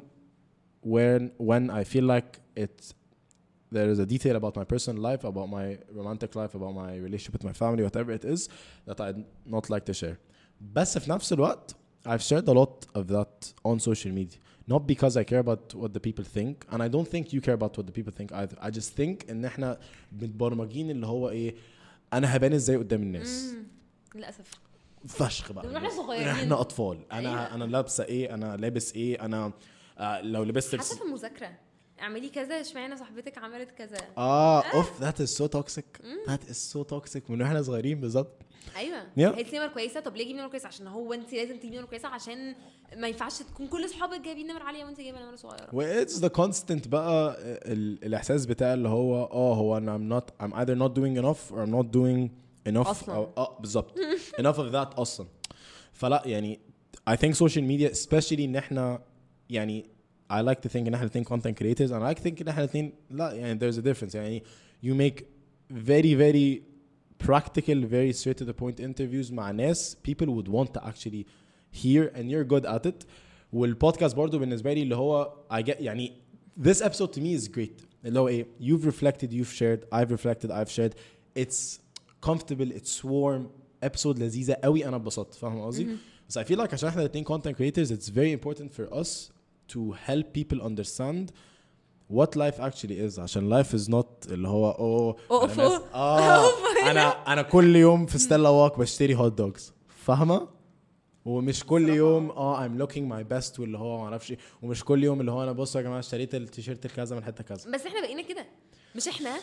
when when I feel like it there is a detail about my personal life, about my romantic life, about my relationship with my family, whatever it is that I'd not like to share. بس في نفس الوقت I've shared a lot of that on social media. Not because I care about what the people think, and I don't think you care about what the people think either. I just think ان احنا متبرمجين اللي هو ايه انا هبان ازاي قدام الناس. مم. للاسف فشخ بقى ده من واحنا صغيرين. احنا اطفال انا أيوة. انا لابسه ايه انا لابس ايه انا آه لو لبست حتى لبس في المذاكره اعملي كذا اشمعنى صاحبتك عملت كذا اه اوف ذات از سو توكسيك ذات از سو توكسيك من واحنا صغيرين بالظبط ايوه Yeah. هي دي نمره كويسه طب ليه جيبي نمره كويسه عشان هو انت لازم تجيبي نمره كويسه عشان ما ينفعش تكون كل اصحابك جايبين نمره عاليه وانت جايبه نمره صغيره واتس ذا كونستنت بقى ال- الاحساس بتاع اللي هو اه هو انا I'm not I'm either not doing enough or I'm not doing enough أصلاً. أو اه بالظبط enough of that اصلا فلا يعني I think social media especially ان احنا يعني I like to think ان احنا الاثنين content creators and I like to think ان احنا الاثنين لا يعني there's a difference يعني you make very very practical very straight to the point interviews مع ناس people would want to actually hear and you're good at it والبودكاست برضو بالنسبه لي اللي هو I get يعني this episode to me is great اللي هو ايه you've reflected you've shared I've reflected I've shared it's comfortable it's warm episode لذيذه قوي انا اتبسطت فاهم قصدي بس I feel like عشان احنا الاثنين content creators it's very important for us to help people understand what life actually is عشان life is not اللي هو اوه أنا أوف. ناس- اه انا انا كل يوم في ستيلا واك بشتري هوت دوجز فاهمه ومش كل يوم اه I'm looking my best واللي هو ما اعرفش ايه ومش كل يوم اللي هو انا بصوا يا جماعه اشتريت التيشيرت الكذا من حته كذا بس احنا بقينا كده مش احنا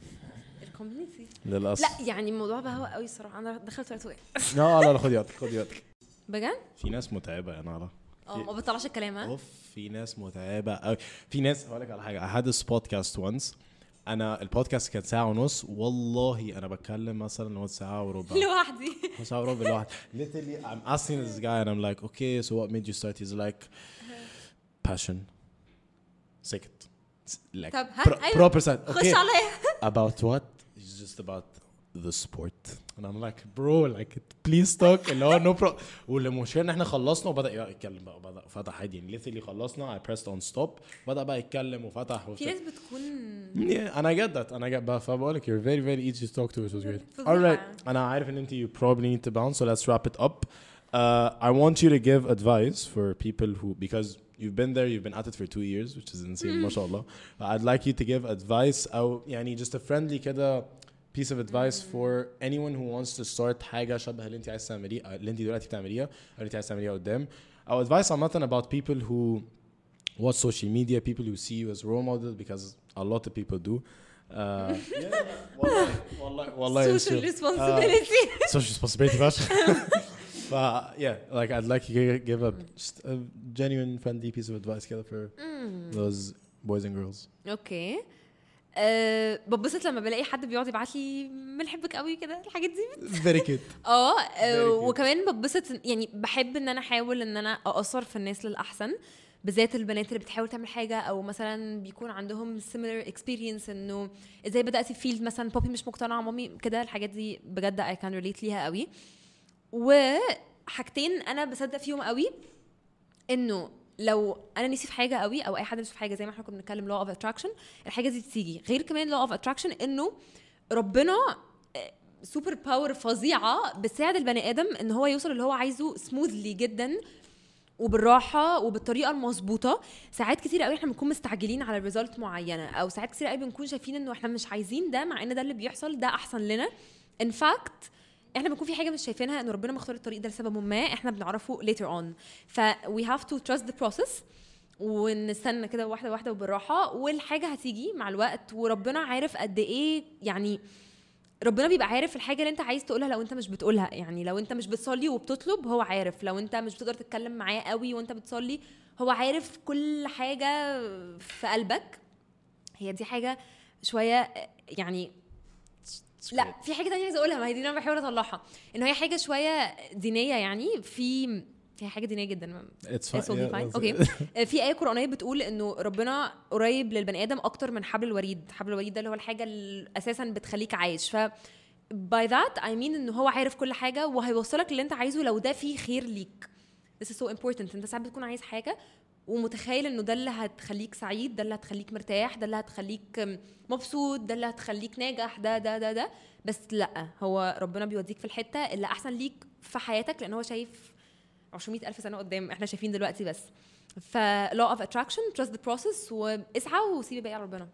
الكوميونتي للاسف لا يعني الموضوع بقى قوي الصراحه انا دخلت وقت وقت لا لا لا خدي وقتك خدي وقتك بجد في ناس متعبه يا نارا اه ما بطلعش الكلام ها اوف في ناس متعبه قوي في ناس هقول لك على حاجه I had this podcast once انا البودكاست كان ساعه ونص والله انا بتكلم مثلا لمده ساعه وربع لوحدي ساعه وربع لوحدي literally I'm asking this guy and I'm like okay so what made you start he's like passion سكت like طب ها؟ pro- أيوة. proper side خش okay عليا about what it's just about the sport and I'm like bro like please talk اللي هو no pro والمشكله ان احنا خلصنا وبدا يتكلم بقى وبدا فتح عادي يعني literally خلصنا I pressed on stop بدا بقى يتكلم وفتح في وبتاع. ناس بتكون Yeah, and I get that, and I get that. فبقول لك you're very very easy to talk to, which was great. فظيعة. All right, أنا عارف إن أنت you probably need to bounce, so let's wrap it up. Uh, I want you to give advice for people who because you've been there, you've been at it for two years, which is insane, ما شاء الله. I'd like you to give advice أو يعني just a friendly كده piece of advice for anyone who wants to start حاجة شبه اللي أنت عايز تعمليها اللي أنت دلوقتي بتعمليها أو اللي أنت عايز تعمليها قدام. أو advice عامة about people who watch social media, people who see you as role model because a lot of people do. Uh, yeah, والله والله والله it's social true. responsibility social responsibility فشخ. ف yeah, like I'd like you to give a just a genuine friendly piece of advice كده for those boys and girls. اوكي أه ببسط لما بلاقي حد بيقعد يبعت لي بنحبك قوي كده الحاجات دي Very cute. اه Very آه، cute. وكمان ببسط يعني بحب ان انا احاول ان انا ااثر في الناس للاحسن بالذات البنات اللي بتحاول تعمل حاجه او مثلا بيكون عندهم similar experience انه ازاي بدات في فيلد مثلا بابي مش مقتنعه مامي كده الحاجات دي بجد I can relate ليها قوي وحاجتين انا بصدق فيهم قوي انه لو انا نفسي في حاجه قوي او اي حد نفسه في حاجه زي ما احنا كنا بنتكلم law of attraction الحاجه دي تيجي غير كمان law of attraction انه ربنا سوبر باور فظيعه بتساعد البني ادم ان هو يوصل اللي هو عايزه سموذلي جدا وبالراحه وبالطريقه المظبوطه ساعات كتير قوي احنا بنكون مستعجلين على ريزلت معينه او ساعات كتير قوي بنكون شايفين انه احنا مش عايزين ده مع ان ده اللي بيحصل ده احسن لنا ان فاكت احنا بنكون في حاجه مش شايفينها ان ربنا مختار الطريق ده لسبب ما احنا بنعرفه later on ف we have to trust the process ونستنى كده واحده واحده وبالراحه والحاجه هتيجي مع الوقت وربنا عارف قد ايه يعني ربنا بيبقى عارف الحاجه اللي انت عايز تقولها لو انت مش بتقولها يعني لو انت مش بتصلي وبتطلب هو عارف لو انت مش بتقدر تتكلم معاه قوي وانت بتصلي هو عارف كل حاجه في قلبك هي دي حاجه شويه يعني لا في حاجه تانية عايزه اقولها ما هي دي اللي انا بحاول اطلعها ان هي حاجه شويه دينيه يعني في هي حاجه دينيه جدا It's It's will be fine. اوكي في ايه قرانيه بتقول انه ربنا قريب للبني ادم اكتر من حبل الوريد حبل الوريد ده اللي هو الحاجه اللي اساسا بتخليك عايش ف by that I mean انه هو عارف كل حاجه وهيوصلك اللي انت عايزه لو ده فيه خير ليك this is so important انت ساعات بتكون عايز حاجه ومتخيل انه ده اللي هتخليك سعيد ده اللي هتخليك مرتاح ده اللي هتخليك مبسوط ده اللي هتخليك ناجح ده ده ده ده بس لا هو ربنا بيوديك في الحته اللي احسن ليك في حياتك لان هو شايف 200 ألف سنة قدام احنا شايفين دلوقتي بس ف law of attraction trust the process واسعى وسيب الباقي على ربنا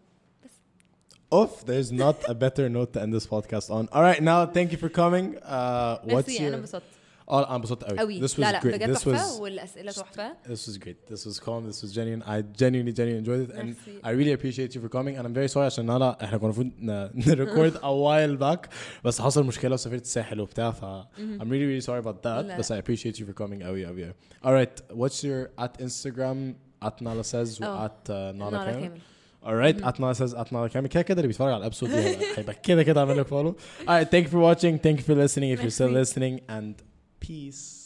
Off, there's not a better note to end this podcast on. All right, now thank you for coming. Uh, what's ميرسي انا your... انبسطت Oh, انا انبسطت قوي. قوي This was لا لا great. بجد This was تحفه والاسئله تحفه this was great. This was calm. This was genuine. I genuinely, genuinely enjoyed it, and Merci. I really appreciate you for coming. And I'm very sorry عشان انا احنا كنا المفروض نريكورد a while back بس حصل مشكله وسافرت الساحل وبتاع ف I'm really really sorry about that. لا. بس I appreciate you for coming قوي قوي قوي. All right, what's your at Instagram at Nala says و Oh. at uh, Nala نارا كامل. كامل alright at Nala says at Nala كامل كده كده اللي بيتفرج على الابسود دي هيبقى- هيبقى كده كده عامل لك فولو. Alright, thank you for watching. Thank you for listening if you're still Merci. listening and peace.